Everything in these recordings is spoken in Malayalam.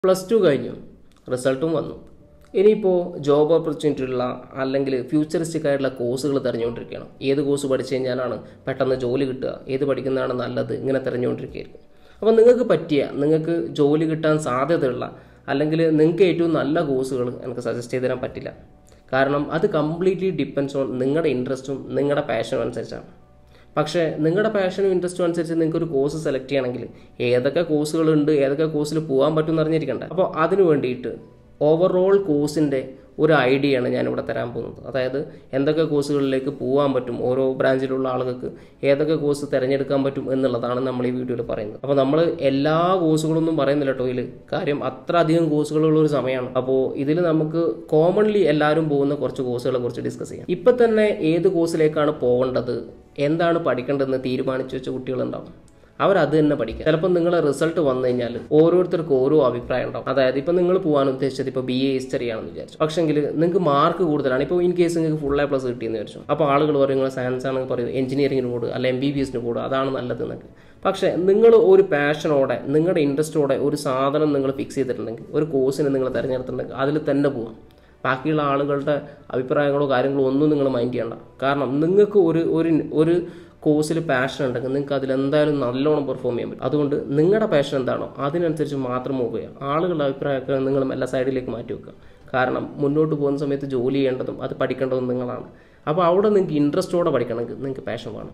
പ്ലസ് ടു കഴിഞ്ഞു റിസൾട്ടും വന്നു ഇനിയിപ്പോൾ ജോബ് ഓപ്പർച്യൂണിറ്റി ഉള്ള അല്ലെങ്കിൽ ഫ്യൂച്ചറിസ്റ്റിക് ആയിട്ടുള്ള കോഴ്സുകൾ തിരഞ്ഞുകൊണ്ടിരിക്കുകയാണ് ഏത് കോഴ്സ് പഠിച്ചു കഴിഞ്ഞാലാണ് പെട്ടെന്ന് ജോലി കിട്ടുക ഏത് പഠിക്കുന്നതാണ് നല്ലത് ഇങ്ങനെ തിരഞ്ഞുകൊണ്ടിരിക്കുകയായിരിക്കും അപ്പോൾ നിങ്ങൾക്ക് പറ്റിയ നിങ്ങൾക്ക് ജോലി കിട്ടാൻ സാധ്യതയുള്ള അല്ലെങ്കിൽ നിങ്ങൾക്ക് ഏറ്റവും നല്ല കോഴ്സുകൾ എനിക്ക് സജസ്റ്റ് ചെയ്ത് തരാൻ പറ്റില്ല കാരണം അത് കംപ്ലീറ്റ്ലി ഡിപ്പെൻസ് ഓൺ നിങ്ങളുടെ ഇൻട്രസ്റ്റും നിങ്ങളുടെ പാഷനും അനുസരിച്ചാണ് പക്ഷേ നിങ്ങളുടെ പാഷനും ഇൻട്രസ്റ്റും അനുസരിച്ച് നിങ്ങൾക്ക് ഒരു കോഴ്സ് സെലക്ട് ചെയ്യണമെങ്കിൽ ഏതൊക്കെ കോഴ്സുകളുണ്ട് ഏതൊക്കെ കോഴ്സിൽ പോകാൻ പറ്റും എന്ന് അറിഞ്ഞിരിക്കണ്ട അപ്പോൾ അതിന് വേണ്ടിയിട്ട് ഓവറോൾ കോഴ്സിൻ്റെ ഒരു ഐഡിയ ആണ് ഞാനിവിടെ തരാൻ പോകുന്നത് അതായത് എന്തൊക്കെ കോഴ്സുകളിലേക്ക് പോകാൻ പറ്റും ഓരോ ബ്രാഞ്ചിലുള്ള ആളുകൾക്ക് ഏതൊക്കെ കോഴ്സ് തിരഞ്ഞെടുക്കാൻ പറ്റും എന്നുള്ളതാണ് നമ്മൾ ഈ വീഡിയോയിൽ പറയുന്നത് അപ്പോൾ നമ്മൾ എല്ലാ കോഴ്സുകളൊന്നും പറയുന്നില്ല കേട്ടോ ഇതിൽ കാര്യം അത്ര അധികം കോഴ്സുകളുള്ള ഒരു സമയമാണ് അപ്പോൾ ഇതിൽ നമുക്ക് കോമൺലി എല്ലാവരും പോകുന്ന കുറച്ച് കോഴ്സുകളെ കുറിച്ച് ഡിസ്കസ് ചെയ്യാം ഇപ്പം തന്നെ ഏത് കോഴ്സിലേക്കാണ് പോകേണ്ടത് എന്താണ് പഠിക്കേണ്ടതെന്ന് തീരുമാനിച്ചു വെച്ച കുട്ടികളുണ്ടാവും അവരത് തന്നെ പഠിക്കുക ചിലപ്പോൾ നിങ്ങളെ റിസൾട്ട് വന്നു കഴിഞ്ഞാൽ ഓരോരുത്തർക്കും ഓരോ അഭിപ്രായം ഉണ്ടാവും അതായത് ഇപ്പം നിങ്ങൾ പോകാൻ ഉദ്ദേശിച്ചത് ഇപ്പോൾ ബി എ ഹിസ്റ്ററി ആണെന്ന് വിചാരിച്ചു പക്ഷെങ്കിൽ നിങ്ങൾക്ക് മാർക്ക് കൂടുതലാണ് ഇപ്പോൾ ഇൻ കേസ് നിങ്ങൾക്ക് ഫുൾ എ പ്ലസ് കിട്ടിയെന്ന് വിചാരിച്ചു അപ്പോൾ ആളുകൾ പറയും നിങ്ങൾ സയൻസ് ആണെന്ന് പറയും എഞ്ചിനീയറിംഗിന് കൂടുക അല്ല എം ബി ബി എസിന് കൂടുക അതാണ് നല്ലത് എന്നൊക്കെ പക്ഷേ നിങ്ങൾ ഒരു പാഷനോടെ നിങ്ങളുടെ ഇൻട്രസ്റ്റോടെ ഒരു സാധനം നിങ്ങൾ ഫിക്സ് ചെയ്തിട്ടുണ്ടെങ്കിൽ ഒരു കോഴ്സിന് നിങ്ങൾ തിരഞ്ഞെടുത്തിട്ടുണ്ടെങ്കിൽ അതിൽ തന്നെ പോകാം ബാക്കിയുള്ള ആളുകളുടെ അഭിപ്രായങ്ങളോ കാര്യങ്ങളോ ഒന്നും നിങ്ങൾ മൈൻഡ് ചെയ്യണ്ട കാരണം നിങ്ങൾക്ക് ഒരു ഒരു ഒരു കോഴ്സിൽ പാഷൻ ഉണ്ടെങ്കിൽ നിങ്ങൾക്ക് അതിൽ എന്തായാലും നല്ലോണം പെർഫോം ചെയ്യാൻ പറ്റും അതുകൊണ്ട് നിങ്ങളുടെ പാഷൻ എന്താണോ അതിനനുസരിച്ച് മാത്രം മൂവ് ചെയ്യുക ആളുകളുടെ അഭിപ്രായമൊക്കെ നിങ്ങൾ എല്ലാ സൈഡിലേക്ക് മാറ്റി വെക്കുക കാരണം മുന്നോട്ട് പോകുന്ന സമയത്ത് ജോലി ചെയ്യേണ്ടതും അത് പഠിക്കേണ്ടതും നിങ്ങളാണ് അപ്പോൾ അവിടെ നിങ്ങൾക്ക് ഇൻട്രസ്റ്റോടെ പഠിക്കണമെങ്കിൽ നിങ്ങൾക്ക് പാഷൻ വേണം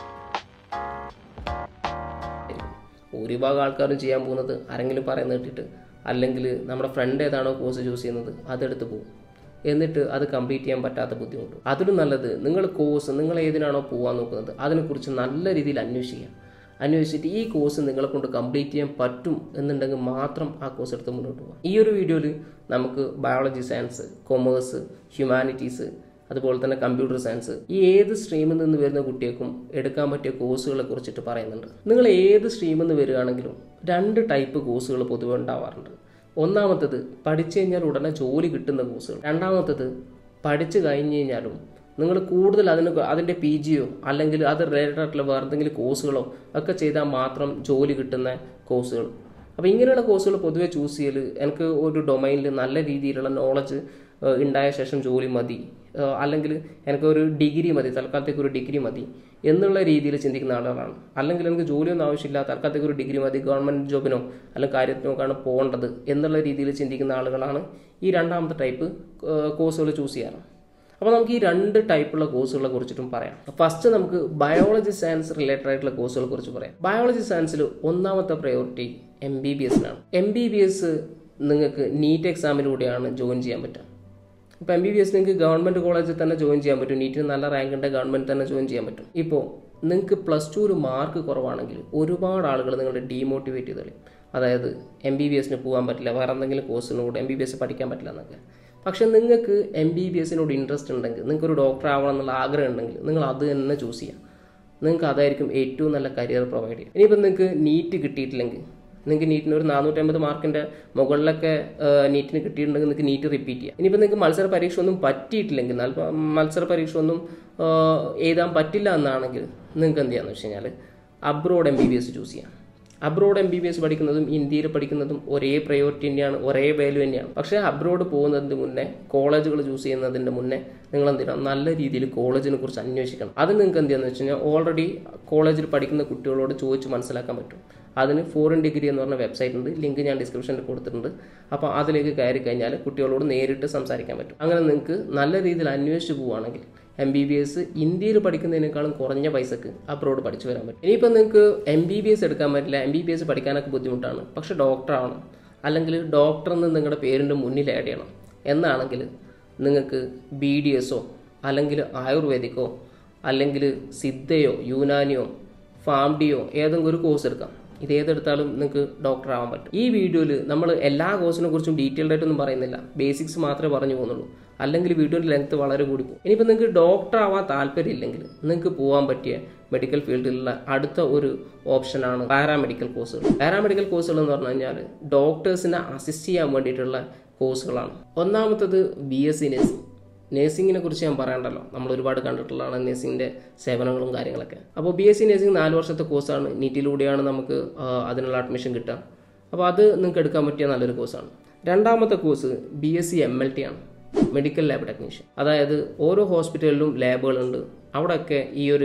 ഭൂരിഭാഗം ആൾക്കാരും ചെയ്യാൻ പോകുന്നത് ആരെങ്കിലും പറയുന്നത് കേട്ടിട്ട് അല്ലെങ്കിൽ നമ്മുടെ ഫ്രണ്ട് ഏതാണോ കോഴ്സ് ചൂസ് ചെയ്യുന്നത് അതെടുത്ത് പോകും എന്നിട്ട് അത് കംപ്ലീറ്റ് ചെയ്യാൻ പറ്റാത്ത ബുദ്ധിമുട്ട് അതിലും നല്ലത് നിങ്ങൾ കോഴ്സ് നിങ്ങൾ ഏതിനാണോ പോകാൻ നോക്കുന്നത് അതിനെക്കുറിച്ച് നല്ല രീതിയിൽ അന്വേഷിക്കുക അന്വേഷിച്ചിട്ട് ഈ കോഴ്സ് നിങ്ങളെ കൊണ്ട് കംപ്ലീറ്റ് ചെയ്യാൻ പറ്റും എന്നുണ്ടെങ്കിൽ മാത്രം ആ കോഴ്സ് എടുത്ത് മുന്നോട്ട് പോകാം ഈ ഒരു വീഡിയോയിൽ നമുക്ക് ബയോളജി സയൻസ് കൊമേഴ്സ് ഹ്യൂമാനിറ്റീസ് അതുപോലെ തന്നെ കമ്പ്യൂട്ടർ സയൻസ് ഈ ഏത് സ്ട്രീമിൽ നിന്ന് വരുന്ന കുട്ടികൾക്കും എടുക്കാൻ പറ്റിയ കോഴ്സുകളെ കുറിച്ചിട്ട് പറയുന്നുണ്ട് നിങ്ങൾ ഏത് സ്ട്രീമിൽ നിന്ന് വരികയാണെങ്കിലും രണ്ട് ടൈപ്പ് കോഴ്സുകൾ പൊതുവെ ഉണ്ടാവാറുണ്ട് ഒന്നാമത്തത് പഠിച്ചു കഴിഞ്ഞാൽ ഉടനെ ജോലി കിട്ടുന്ന കോഴ്സുകൾ രണ്ടാമത്തത് പഠിച്ചു കഴിഞ്ഞ് കഴിഞ്ഞാലും നിങ്ങൾ കൂടുതൽ അതിന് അതിൻ്റെ പി ജിയോ അല്ലെങ്കിൽ അത് റിലേറ്റഡ് ആയിട്ടുള്ള വേറെ എന്തെങ്കിലും കോഴ്സുകളോ ഒക്കെ ചെയ്താൽ മാത്രം ജോലി കിട്ടുന്ന കോഴ്സുകൾ അപ്പോൾ ഇങ്ങനെയുള്ള കോഴ്സുകൾ പൊതുവെ ചൂസ് ചെയ്യൽ എനിക്ക് ഒരു ഡൊമൈനിൽ നല്ല രീതിയിലുള്ള നോളജ് ഉണ്ടായ ശേഷം ജോലി മതി അല്ലെങ്കിൽ എനിക്കൊരു ഡിഗ്രി മതി തൽക്കാലത്തേക്ക് ഒരു ഡിഗ്രി മതി എന്നുള്ള രീതിയിൽ ചിന്തിക്കുന്ന ആളുകളാണ് അല്ലെങ്കിൽ എനിക്ക് ജോലിയൊന്നും ആവശ്യമില്ല തൽക്കാലത്തേക്ക് ഒരു ഡിഗ്രി മതി ഗവൺമെൻറ് ജോബിനോ അല്ലെങ്കിൽ കാര്യത്തിനൊക്കെയാണ് പോകേണ്ടത് എന്നുള്ള രീതിയിൽ ചിന്തിക്കുന്ന ആളുകളാണ് ഈ രണ്ടാമത്തെ ടൈപ്പ് കോഴ്സുകൾ ചൂസ് ചെയ്യാറ് അപ്പോൾ നമുക്ക് ഈ രണ്ട് ടൈപ്പുള്ള കോഴ്സുകളെ കുറിച്ചിട്ടും പറയാം ഫസ്റ്റ് നമുക്ക് ബയോളജി സയൻസ് റിലേറ്റഡ് ആയിട്ടുള്ള കോഴ്സുകളെ കുറിച്ച് പറയാം ബയോളജി സയൻസിൽ ഒന്നാമത്തെ പ്രയോറിറ്റി എം ബി ബി എസിനാണ് എം ബി ബി എസ് നിങ്ങൾക്ക് നീറ്റ് എക്സാമിലൂടെയാണ് ജോയിൻ ചെയ്യാൻ പറ്റുക ഇപ്പോൾ എം ബി ബി എസ് നിങ്ങൾക്ക് ഗവൺമെൻറ് കോളേജിൽ തന്നെ ജോയിൻ ചെയ്യാൻ പറ്റും നീറ്റിന് നല്ല റാങ്ക് ഉണ്ട് ഗവൺമെൻറ് തന്നെ ജോയിൻ ചെയ്യാൻ പറ്റും ഇപ്പോൾ നിങ്ങൾക്ക് പ്ലസ് ടു ഒരു മാർക്ക് കുറവാണെങ്കിൽ ഒരുപാട് ആളുകൾ നിങ്ങളെ ഡീമോട്ടിവേറ്റ് ചെയ്ത് കളയും അതായത് എം ബി ബി എസിന് പോകാൻ പറ്റില്ല വേറെ എന്തെങ്കിലും കോഴ്സിനോട് എം ബി ബി എസ് പഠിക്കാൻ പറ്റില്ല എന്നൊക്കെ പക്ഷെ നിങ്ങൾക്ക് എം ബി ബി എസിനോട് ഇൻട്രസ്റ്റ് ഉണ്ടെങ്കിൽ നിങ്ങൾക്ക് ഒരു ഡോക്ടർ ആവണം എന്നുള്ള ആഗ്രഹം ഉണ്ടെങ്കിൽ നിങ്ങൾ അത് തന്നെ ചൂസ് ചെയ്യാം നിങ്ങൾക്ക് അതായിരിക്കും ഏറ്റവും നല്ല കരിയർ പ്രൊവൈഡ് ചെയ്യുക ഇനിയിപ്പോൾ നിങ്ങൾക്ക് നീറ്റ് കിട്ടിയിട്ടില്ലെങ്കിൽ നിങ്ങൾക്ക് നീറ്റിന് ഒരു നാനൂറ്റമ്പത് മാർക്കിൻ്റെ മുകളിലൊക്കെ നീറ്റിന് കിട്ടിയിട്ടുണ്ടെങ്കിൽ നിങ്ങൾക്ക് നീറ്റ് റിപ്പീറ്റ് ചെയ്യാം ഇനിയിപ്പോൾ നിങ്ങൾക്ക് മത്സര പരീക്ഷ ഒന്നും പറ്റിയിട്ടില്ലെങ്കിൽ മത്സര പരീക്ഷ ഒന്നും എഴുതാൻ പറ്റില്ല എന്നാണെങ്കിൽ നിങ്ങൾക്ക് എന്ത് ചെയ്യാന്ന് വെച്ച് കഴിഞ്ഞാൽ abroad M B B S choose ചെയ്യാം abroad M B B S പഠിക്കുന്നതും ഇന്ത്യയിൽ പഠിക്കുന്നതും ഒരേ പ്രയോറിറ്റി തന്നെയാണ് ഒരേ വാല്യൂ തന്നെയാണ് പക്ഷേ അബ്രോഡ് പോകുന്നതിന് മുന്നേ കോളേജുകൾ ചൂസ് ചെയ്യുന്നതിൻ്റെ മുന്നേ നിങ്ങൾ എന്ത് ചെയ്യണം നല്ല രീതിയിൽ കോളേജിനെ കുറിച്ച് അന്വേഷിക്കണം അത് നിങ്ങൾക്ക് എന്ത് ചെയ്യാന്ന് വെച്ച് കഴിഞ്ഞാൽ ഓൾറെഡി കോളേജിൽ പഠിക്കുന്ന കുട്ടികളോട് ചോദിച്ച് മനസ്സിലാക്കാൻ പറ്റും അതിന് ഫോറിൻ ഡിഗ്രി എന്ന് പറഞ്ഞ വെബ്സൈറ്റ് ഉണ്ട് ലിങ്ക് ഞാൻ ഡിസ്ക്രിപ്ഷനിൽ കൊടുത്തിട്ടുണ്ട് അപ്പോൾ അതിലേക്ക് കയറി കഴിഞ്ഞാൽ കുട്ടികളോട് നേരിട്ട് സംസാരിക്കാൻ പറ്റും അങ്ങനെ നിങ്ങൾക്ക് നല്ല രീതിയിൽ അന്വേഷിച്ച് പോവുകയാണെങ്കിൽ എം ബി ബി എസ് ഇന്ത്യയിൽ പഠിക്കുന്നതിനേക്കാളും കുറഞ്ഞ പൈസക്ക് അബ്രോഡ് പഠിച്ചു വരാൻ പറ്റും ഇനിയിപ്പോൾ നിങ്ങൾക്ക് എം ബി ബി എസ് എടുക്കാൻ പറ്റില്ല എം ബി ബി എസ് പഠിക്കാനൊക്കെ ബുദ്ധിമുട്ടാണ് പക്ഷേ ഡോക്ടർ ആവണം അല്ലെങ്കിൽ ഡോക്ടർ എന്ന് നിങ്ങളുടെ പേരിൻ്റെ മുന്നിൽ ആഡ് ചെയ്യണം എന്നാണെങ്കിൽ നിങ്ങൾക്ക് ബി ഡി എസോ അല്ലെങ്കിൽ ആയുർവേദിക്കോ അല്ലെങ്കിൽ സിദ്ധയോ യൂനാനിയോ ഫാംഡിയോ ഏതെങ്കിലും ഒരു കോഴ്സ് എടുക്കാം ഇത് ഏതെടുത്താലും നിങ്ങൾക്ക് ഡോക്ടർ ആവാൻ പറ്റും ഈ വീഡിയോയിൽ നമ്മൾ എല്ലാ കോഴ്സിനെ കുറിച്ചും ഡീറ്റെയിൽഡ് ആയിട്ടൊന്നും പറയുന്നില്ല ബേസിക്സ് മാത്രമേ പറഞ്ഞു പോകുന്നുള്ളൂ അല്ലെങ്കിൽ വീഡിയോയുടെ ലെങ്ത് വളരെ കൂടി പോകും ഇനിയിപ്പോൾ നിങ്ങൾക്ക് ഡോക്ടർ ആവാൻ താല്പര്യമില്ലെങ്കിൽ നിങ്ങൾക്ക് പോകാൻ പറ്റിയ മെഡിക്കൽ ഫീൽഡിലുള്ള അടുത്ത ഒരു ഓപ്ഷനാണ് പാരാമെഡിക്കൽ കോഴ്സുകൾ പാരാമെഡിക്കൽ കോഴ്സുകൾ എന്ന് പറഞ്ഞു കഴിഞ്ഞാൽ ഡോക്ടേഴ്സിനെ അസിസ്റ്റ് ചെയ്യാൻ വേണ്ടിയിട്ടുള്ള കോഴ്സുകളാണ് ഒന്നാമത്തത് ബി എസ് സി നഴ്സിംഗ് നേഴ്സിങ്ങിനെ കുറിച്ച് ഞാൻ പറയണ്ടല്ലോ നമ്മൾ ഒരുപാട് കണ്ടിട്ടുള്ളതാണ് നേഴ്സിങ്ങിൻ്റെ സേവനങ്ങളും കാര്യങ്ങളൊക്കെ അപ്പോൾ ബി എസ് സി നേഴ്സിംഗ് നാല് വർഷത്തെ കോഴ്സാണ് നീറ്റിലൂടെയാണ് നമുക്ക് ആ, അതിനുള്ള അഡ്മിഷൻ കിട്ടുക അപ്പോൾ അത് നിങ്ങൾക്ക് എടുക്കാൻ പറ്റിയ നല്ലൊരു കോഴ്സാണ് രണ്ടാമത്തെ course B S C M L T ആണ് മെഡിക്കൽ ലാബ് ടെക്നീഷ്യൻ അതായത് ഓരോ ഹോസ്പിറ്റലിലും ലാബുകളുണ്ട് അവിടെയൊക്കെ ഈ ഒരു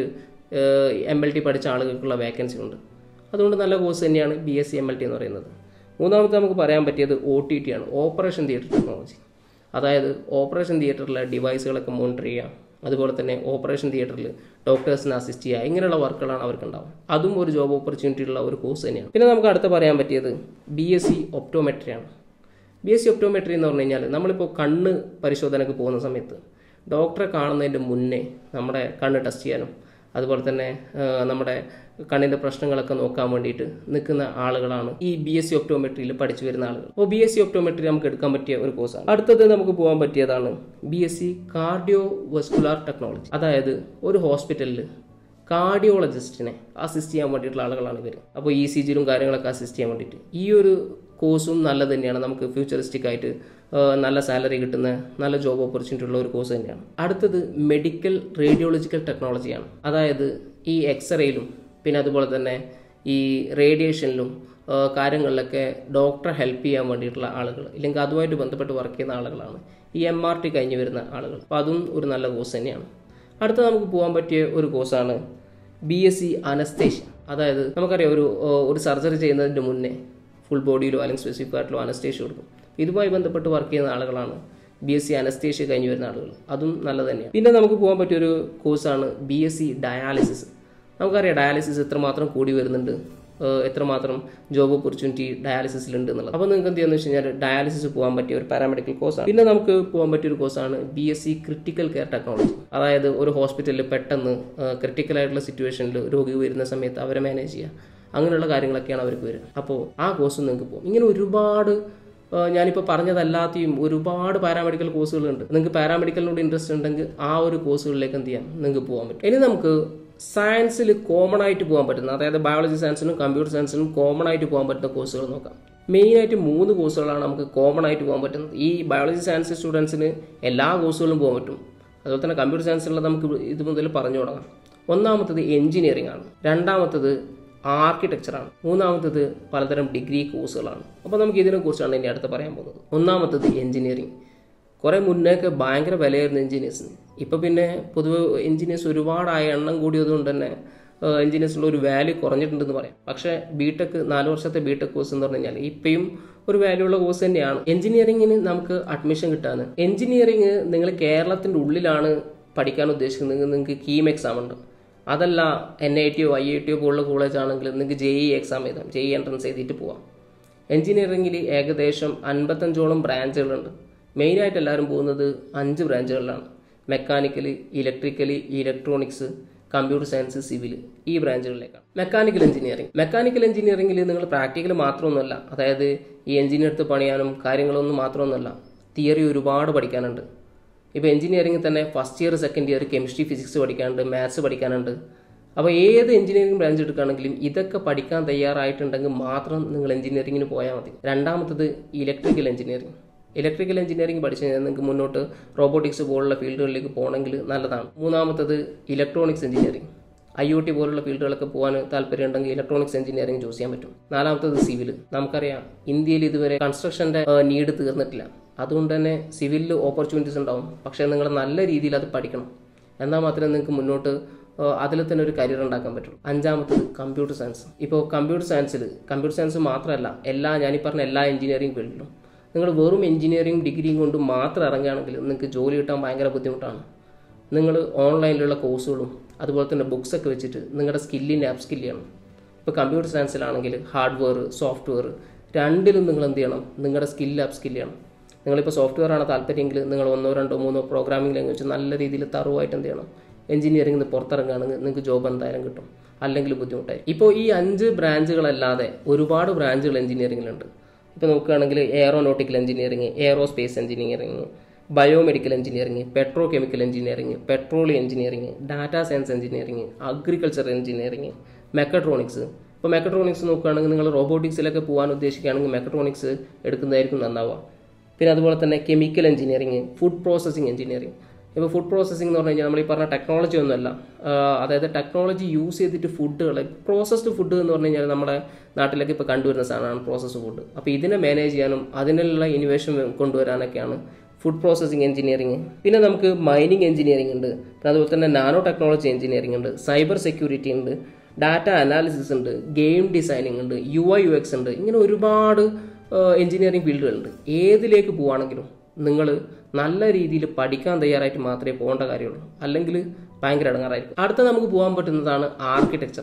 എം എൽ ടി പഠിച്ച ആളുകൾക്കുള്ള വേക്കൻസി ഉണ്ട് അതുകൊണ്ട് നല്ല കോഴ്സ് തന്നെയാണ് B S C M L T എന്ന് പറയുന്നത് മൂന്നാമത്തെ നമുക്ക് പറയാൻ പറ്റിയത് ഒ ടി ടി ആണ് ഓപ്പറേഷൻ തിയേറ്റർ ടെക്നോളജി അതായത് ഓപ്പറേഷൻ തിയേറ്ററിലെ ഡിവൈസുകളൊക്കെ മോണിറ്റർ ചെയ്യുക അതുപോലെ തന്നെ ഓപ്പറേഷൻ തിയേറ്ററിൽ ഡോക്ടേഴ്സിനെ അസിസ്റ്റ് ചെയ്യുക ഇങ്ങനെയുള്ള വർക്കുകളാണ് അവർക്ക് ഉണ്ടാവുക അതും ഒരു ജോബ് ഓപ്പർച്യൂണിറ്റി ഉള്ള ഒരു കോഴ്സ് തന്നെയാണ് പിന്നെ നമുക്ക് അടുത്ത് പറയാൻ പറ്റിയത് ബി എസ് സി ഒപ്റ്റോമെട്രി ആണ് ബി എസ് സി ഒപ്റ്റോമെട്രി എന്ന് പറഞ്ഞു കഴിഞ്ഞാൽ നമ്മളിപ്പോൾ കണ്ണ് പരിശോധനയ്ക്ക് പോകുന്ന സമയത്ത് ഡോക്ടറെ കാണുന്നതിൻ്റെ മുന്നേ നമ്മുടെ കണ്ണ് ടെസ്റ്റ് ചെയ്യാനും അതുപോലെ തന്നെ ആ, നമ്മുടെ കണ്ണിൻ്റെ പ്രശ്നങ്ങളൊക്കെ നോക്കാൻ വേണ്ടിയിട്ട് നിൽക്കുന്ന ആളുകളാണ് ഈ ബി എസ് സി ഒപ്റ്റോമെട്രിയിൽ പഠിച്ചു വരുന്ന ആളുകൾ അപ്പോൾ ബി എസ് സി ഒപ്റ്റോമെട്രി നമുക്ക് എടുക്കാൻ പറ്റിയ ഒരു കോഴ്സാണ് അടുത്തത് നമുക്ക് പോകാൻ പറ്റിയതാണ് B S C cardiovascular technology അതായത് ഒരു ഹോസ്പിറ്റലിൽ കാർഡിയോളജിസ്റ്റിനെ അസിസ്റ്റ് ചെയ്യാൻ വേണ്ടിയിട്ടുള്ള ആളുകളാണ് ഇവർ അപ്പോൾ ഇ സി ജിയിലും കാര്യങ്ങളൊക്കെ അസിസ്റ്റ് ചെയ്യാൻ വേണ്ടിയിട്ട് ഈ ഒരു കോഴ്സും നല്ലത് തന്നെയാണ് നമുക്ക് ഫ്യൂച്ചറിസ്റ്റിക് ആയിട്ട് ആ, നല്ല സാലറി കിട്ടുന്ന നല്ല ജോബ് ഓപ്പർച്യൂണിറ്റി ഉള്ള ഒരു കോഴ്സ് തന്നെയാണ് അടുത്തത് മെഡിക്കൽ റേഡിയോളജിക്കൽ ടെക്നോളജിയാണ് അതായത് ഈ എക്സ്റേയിലും പിന്നെ അതുപോലെ തന്നെ ഈ റേഡിയേഷനിലും ആ, കാര്യങ്ങളിലൊക്കെ ഡോക്ടറെ ഹെൽപ്പ് ചെയ്യാൻ വേണ്ടിയിട്ടുള്ള ആളുകൾ ഇല്ലെങ്കിൽ അതുമായിട്ട് ബന്ധപ്പെട്ട് വർക്ക് ചെയ്യുന്ന ആളുകളാണ് ഈ എം ആർ ടി കഴിഞ്ഞ് വരുന്ന ആളുകൾ അപ്പോൾ അതും ഒരു നല്ല കോഴ്സ് തന്നെയാണ് അടുത്ത നമുക്ക് പോകാൻ പറ്റിയ ഒരു കോഴ്സാണ് ബി എസ് സി അനസ്തേഷ്യ അതായത് നമുക്കറിയാം ഒരു ആ, ഒരു സർജറി ചെയ്യുന്നതിൻ്റെ മുന്നേ ഫുൾ ബോഡിയിലോ അല്ലെങ്കിൽ സ്പെസിഫിക് ആയിട്ടോ അനസ്തേഷ്യ കൊടുക്കും ഇതുമായി ബന്ധപ്പെട്ട് വർക്ക് ചെയ്യുന്ന ആളുകളാണ് ബി എസ് സി അനസ്തേഷ്യ കഴിഞ്ഞ് വരുന്ന ആളുകൾ അതും നല്ലത് തന്നെയാണ് പിന്നെ നമുക്ക് പോകാൻ പറ്റിയൊരു കോഴ്സാണ് ബി എസ് സി ഡയാലിസിസ് നമുക്കറിയാം ഡയാലിസിസ് എത്രമാത്രം കൂടി വരുന്നുണ്ട് ഏഹ് എത്രമാത്രം ജോബ് ഓപ്പർച്യൂണിറ്റി ഡയാലിസിസിലുണ്ട് എന്നുള്ളത് അപ്പോൾ നിങ്ങൾക്ക് എന്ത് ചെയ്യുന്നത് വെച്ച് കഴിഞ്ഞാൽ ഡയാലിസിസ് പോകാൻ പറ്റിയ ഒരു പാരാമെഡിക്കൽ കോഴ്സാണ് പിന്നെ നമുക്ക് പോകാൻ പറ്റിയ ഒരു കോഴ്സാണ് B S C critical care technology അതായത് ഒരു ഹോസ്പിറ്റലിൽ പെട്ടെന്ന് ക്രിട്ടിക്കൽ ആയിട്ടുള്ള സിറ്റുവേഷനിൽ രോഗി വരുന്ന സമയത്ത് അവരെ മാനേജ് ചെയ്യുക അങ്ങനെയുള്ള കാര്യങ്ങളൊക്കെയാണ് അവർക്ക് വരിക അപ്പോൾ ആ കോഴ്സ് നിങ്ങൾക്ക് പോകും ഇങ്ങനെ ഒരുപാട് ആ, ഞാനിപ്പോൾ പറഞ്ഞതല്ലാതെയും ഒരുപാട് പാരാമെഡിക്കൽ കോഴ്സുകളുണ്ട് നിങ്ങൾക്ക് പാരാമെഡിക്കലിനോട് ഇൻട്രസ്റ്റ് ഉണ്ടെങ്കിൽ ആ ഒരു കോഴ്സുകളിലേക്ക് എന്ത് ചെയ്യാം നിങ്ങൾക്ക് പോകാൻ പറ്റും ഇനി നമുക്ക് സയൻസിൽ കോമൺ ആയിട്ട് പോകാൻ പറ്റുന്ന അതായത് ബയോളജി സയൻസിനും കമ്പ്യൂട്ടർ സയൻസിനും കോമൺ ആയിട്ട് പോകാൻ പറ്റുന്ന കോഴ്സുകൾ നോക്കാം മെയിനായിട്ട് മൂന്ന് കോഴ്സുകളാണ് നമുക്ക് കോമൺ ആയിട്ട് പോകാൻ പറ്റുന്നത് ഈ ബയോളജി സയൻസ് സ്റ്റുഡൻസിന് എല്ലാ കോഴ്സുകളും പോകാൻ പറ്റും അതുപോലെ തന്നെ കമ്പ്യൂട്ടർ സയൻസിലുള്ള നമുക്ക് ഇത് മുതൽ പറഞ്ഞു തുടങ്ങാം ഒന്നാമത്തത് എഞ്ചിനീയറിംഗ് ആണ് രണ്ടാമത്തത് ആർക്കിടെക്ചറാണ് മൂന്നാമത്തത് പലതരം ഡിഗ്രി കോഴ്സുകളാണ് അപ്പോൾ നമുക്ക് ഇതിനെ കുറിച്ചാണ് ഇനി അടുത്ത് പറയാൻ പോകുന്നത് ഒന്നാമത്തത് എഞ്ചിനീയറിംഗ് കുറേ മുന്നേക്ക് ഭയങ്കര വിലയായിരുന്നു എഞ്ചിനീയേഴ്സിന് ഇപ്പോൾ പിന്നെ പൊതുവെ എഞ്ചിനീയേഴ്സ് ഒരുപാടായ എണ്ണം കൂടിയതുകൊണ്ട് തന്നെ എഞ്ചിനീയേഴ്സിനുള്ള ഒരു വാല്യൂ കുറഞ്ഞിട്ടുണ്ടെന്ന് പറയാം പക്ഷേ ബിടെക് നാല് വർഷത്തെ ബിടെക് കോഴ്സ് എന്ന് പറഞ്ഞു കഴിഞ്ഞാൽ ഇപ്പോഴും ഒരു വാല്യൂ ഉള്ള കോഴ്സ് തന്നെയാണ് എഞ്ചിനീയറിംഗിന് നമുക്ക് അഡ്മിഷൻ കിട്ടാൻ എഞ്ചിനീയറിംഗ് നിങ്ങൾ കേരളത്തിൻ്റെ ഉള്ളിലാണ് പഠിക്കാൻ ഉദ്ദേശിക്കുന്നത് നിങ്ങൾക്ക് കീം എക്സാം ഉണ്ട് അതല്ല എൻ ഐ ടിയോ ഐ ഐ ടിയോ പോലുള്ള കോളേജ് ആണെങ്കിൽ നിങ്ങൾക്ക് ജെ ഇ എക്സാം എഴുതാം ജെ ഇ എൻട്രൻസ് എഴുതിയിട്ട് പോവാം എഞ്ചിനീയറിംഗിൽ ഏകദേശം അൻപത്തഞ്ചോളം ബ്രാഞ്ചുകളുണ്ട് മെയിനായിട്ട് എല്ലാവരും പോകുന്നത് അഞ്ച് ബ്രാഞ്ചുകളിലാണ് mechanical electrical electronics computer science civil ഈ ബ്രാഞ്ചുകളിലേക്കാണ് മെക്കാനിക്കൽ എഞ്ചിനീയറിംഗ് മെക്കാനിക്കൽ എഞ്ചിനീയറിംഗിൽ നിങ്ങൾ പ്രാക്ടിക്കൽ മാത്രമൊന്നുമല്ല അതായത് ഈ എഞ്ചിൻ എടുത്ത് പണിയാനും കാര്യങ്ങളൊന്നും മാത്രമൊന്നുമല്ല തിയറി ഒരുപാട് പഠിക്കാനുണ്ട് ഇപ്പോൾ എഞ്ചിനീയറിംഗിൽ തന്നെ first year second year chemistry physics പഠിക്കാനുണ്ട് മാത്സ് പഠിക്കാനുണ്ട് അപ്പോൾ ഏത് എഞ്ചിനീയറിംഗ് ബ്രാഞ്ച് എടുക്കുകയാണെങ്കിലും ഇതൊക്കെ പഠിക്കാൻ തയ്യാറായിട്ടുണ്ടെങ്കിൽ മാത്രം നിങ്ങൾ എഞ്ചിനീയറിംഗിന് പോയാൽ മതി രണ്ടാമത്തത് ഇലക്ട്രിക്കൽ എഞ്ചിനീയറിംഗ് ഇലക്ട്രിക്കൽ എഞ്ചിനീയറിംഗ് പഠിച്ചു കഴിഞ്ഞാൽ നിങ്ങൾക്ക് മുന്നോട്ട് റോബോട്ടിക്സ് പോലുള്ള ഫീൽഡുകളിലേക്ക് പോകണമെങ്കിൽ നല്ലതാണ് മൂന്നാമത്തത് electronics engineering I O T പോലുള്ള ഫീൽഡുകളൊക്കെ പോകാൻ താല്പര്യമുണ്ടെങ്കിൽ ഇലക്ട്രോണിക്സ് എഞ്ചിനീയറിംഗ് ചൂസ് ചെയ്യാൻ പറ്റും നാലാമത്തത് സിവിൽ നമുക്കറിയാം ഇന്ത്യയിൽ ഇതുവരെ കൺസ്ട്രക്ഷന്റെ നീഡ് തീർന്നിട്ടില്ല അതുകൊണ്ട് തന്നെ സിവിലിൽ ഓപ്പർച്യൂണിറ്റീസ് ഉണ്ടാവും പക്ഷേ നിങ്ങൾ നല്ല രീതിയിൽ അത് പഠിക്കണം എന്നാൽ മാത്രമേ നിങ്ങൾക്ക് മുന്നോട്ട് അതിൽ തന്നെ ഒരു കരിയർ ഉണ്ടാക്കാൻ പറ്റുള്ളൂ അഞ്ചാമത്തത് കമ്പ്യൂട്ടർ സയൻസ് ഇപ്പോൾ കമ്പ്യൂട്ടർ സയൻസിൽ കമ്പ്യൂട്ടർ സയൻസ് മാത്രമല്ല എല്ലാ ഞാനീ പറഞ്ഞ എല്ലാ എഞ്ചിനീയറിംഗ് ഫീൽഡിലും നിങ്ങൾ വെറും എഞ്ചിനീയറിംഗ് ഡിഗ്രിയും കൊണ്ട് മാത്രം ഇറങ്ങുകയാണെങ്കിൽ നിങ്ങൾക്ക് ജോലി കിട്ടാൻ ഭയങ്കര ബുദ്ധിമുട്ടാണ് നിങ്ങൾ ഓൺലൈനിലുള്ള കോഴ്സുകളും അതുപോലെ തന്നെ ബുക്സ് ഒക്കെ വെച്ചിട്ട് നിങ്ങളുടെ സ്കില്ലിനെ അപ്പ് സ്കിൽ ചെയ്യണം ഇപ്പോൾ കമ്പ്യൂട്ടർ സയൻസിലാണെങ്കിൽ ഹാർഡ്വെയർ സോഫ്റ്റ്വെയർ രണ്ടിലും നിങ്ങൾ എന്ത് ചെയ്യണം നിങ്ങളുടെ സ്കില്ല് അപ്പ് സ്കിൽ ചെയ്യണം നിങ്ങളിപ്പോൾ സോഫ്റ്റ്വെയർ ആണ് താല്പര്യമെങ്കിൽ നിങ്ങൾ ഒന്നോ രണ്ടോ മൂന്നോ പ്രോഗ്രാമിംഗ് ലാംഗ്വേജ് നല്ല രീതിയിൽ തറുവായിട്ട് എന്ത് ചെയ്യണം എഞ്ചിനീയറിംഗിൽ നിന്ന് പുറത്തിറങ്ങുകയാണെങ്കിൽ നിങ്ങൾക്ക് ജോബ് എന്തായാലും കിട്ടും അല്ലെങ്കിൽ ബുദ്ധിമുട്ടായി ഇപ്പോൾ ഈ അഞ്ച് ബ്രാഞ്ചുകളല്ലാതെ ഒരുപാട് ബ്രാഞ്ചുകൾ എഞ്ചിനീയറിംഗിലുണ്ട് ഇപ്പോൾ നോക്കുകയാണെങ്കിൽ aeronautical engineering aerospace engineering biomedical engineering petrochemical engineering petroleum engineering data science engineering agriculture engineering mechatronics ഇപ്പോൾ മെക്കട്രോണിക്സ് നോക്കുകയാണെങ്കിൽ നിങ്ങൾ റോബോട്ടിക്സിലൊക്കെ പോകാൻ ഉദ്ദേശിക്കുകയാണെങ്കിൽ മെക്കട്രോണിക്സ് എടുക്കുന്നതായിരിക്കും നന്നാവുക പിന്നെ അതുപോലെ തന്നെ chemical engineering food processing engineering ഇപ്പോൾ ഫുഡ് പ്രോസസ്സിംഗ് എന്ന് പറഞ്ഞു കഴിഞ്ഞാൽ നമ്മൾ ഈ പറഞ്ഞ ടെക്നോളജി ഒന്നുമല്ല ആ, അതായത് ടെക്നോളജി യൂസ് ചെയ്തിട്ട് ഫുഡുകൾ പ്രോസസ്ഡ് ഫുഡ് എന്ന് പറഞ്ഞു കഴിഞ്ഞാൽ നമ്മുടെ നാട്ടിലൊക്കെ ഇപ്പോൾ കണ്ടുവരുന്ന സാധനമാണ് പ്രോസസ്ഡ് ഫുഡ് അപ്പോൾ ഇതിനെ മാനേജ് ചെയ്യാനും അതിനുള്ള ഇനിവേഷൻ കൊണ്ടുവരാനൊക്കെയാണ് ഫുഡ് പ്രോസസ്സിംഗ് എഞ്ചിനീയറിംഗ് പിന്നെ നമുക്ക് മൈനിങ് എഞ്ചിനീയറിംഗ് ഉണ്ട് പിന്നെ അതുപോലെ തന്നെ നാനോ ടെക്നോളജി എഞ്ചിനീയറിംഗ് ഉണ്ട് സൈബർ സെക്യൂരിറ്റി ഉണ്ട് ഡാറ്റ അനാലിസിസ് ഉണ്ട് ഗെയിം ഡിസൈനിങ് ഉണ്ട് യു ഐ യു എക്സ് ഉണ്ട് ഇങ്ങനെ ഒരുപാട് എഞ്ചിനീയറിംഗ് ഫീൽഡുകളുണ്ട് ഏതിലേക്ക് പോവുകയാണെങ്കിലും നിങ്ങൾ നല്ല രീതിയിൽ പഠിക്കാൻ തയ്യാറായിട്ട് മാത്രമേ പോകേണ്ട കാര്യമുള്ളൂ അല്ലെങ്കിൽ ഭയങ്കര ഇടങ്ങാറായിരിക്കും അടുത്ത നമുക്ക് പോകാൻ പറ്റുന്നതാണ് ആർക്കിടെക്ചർ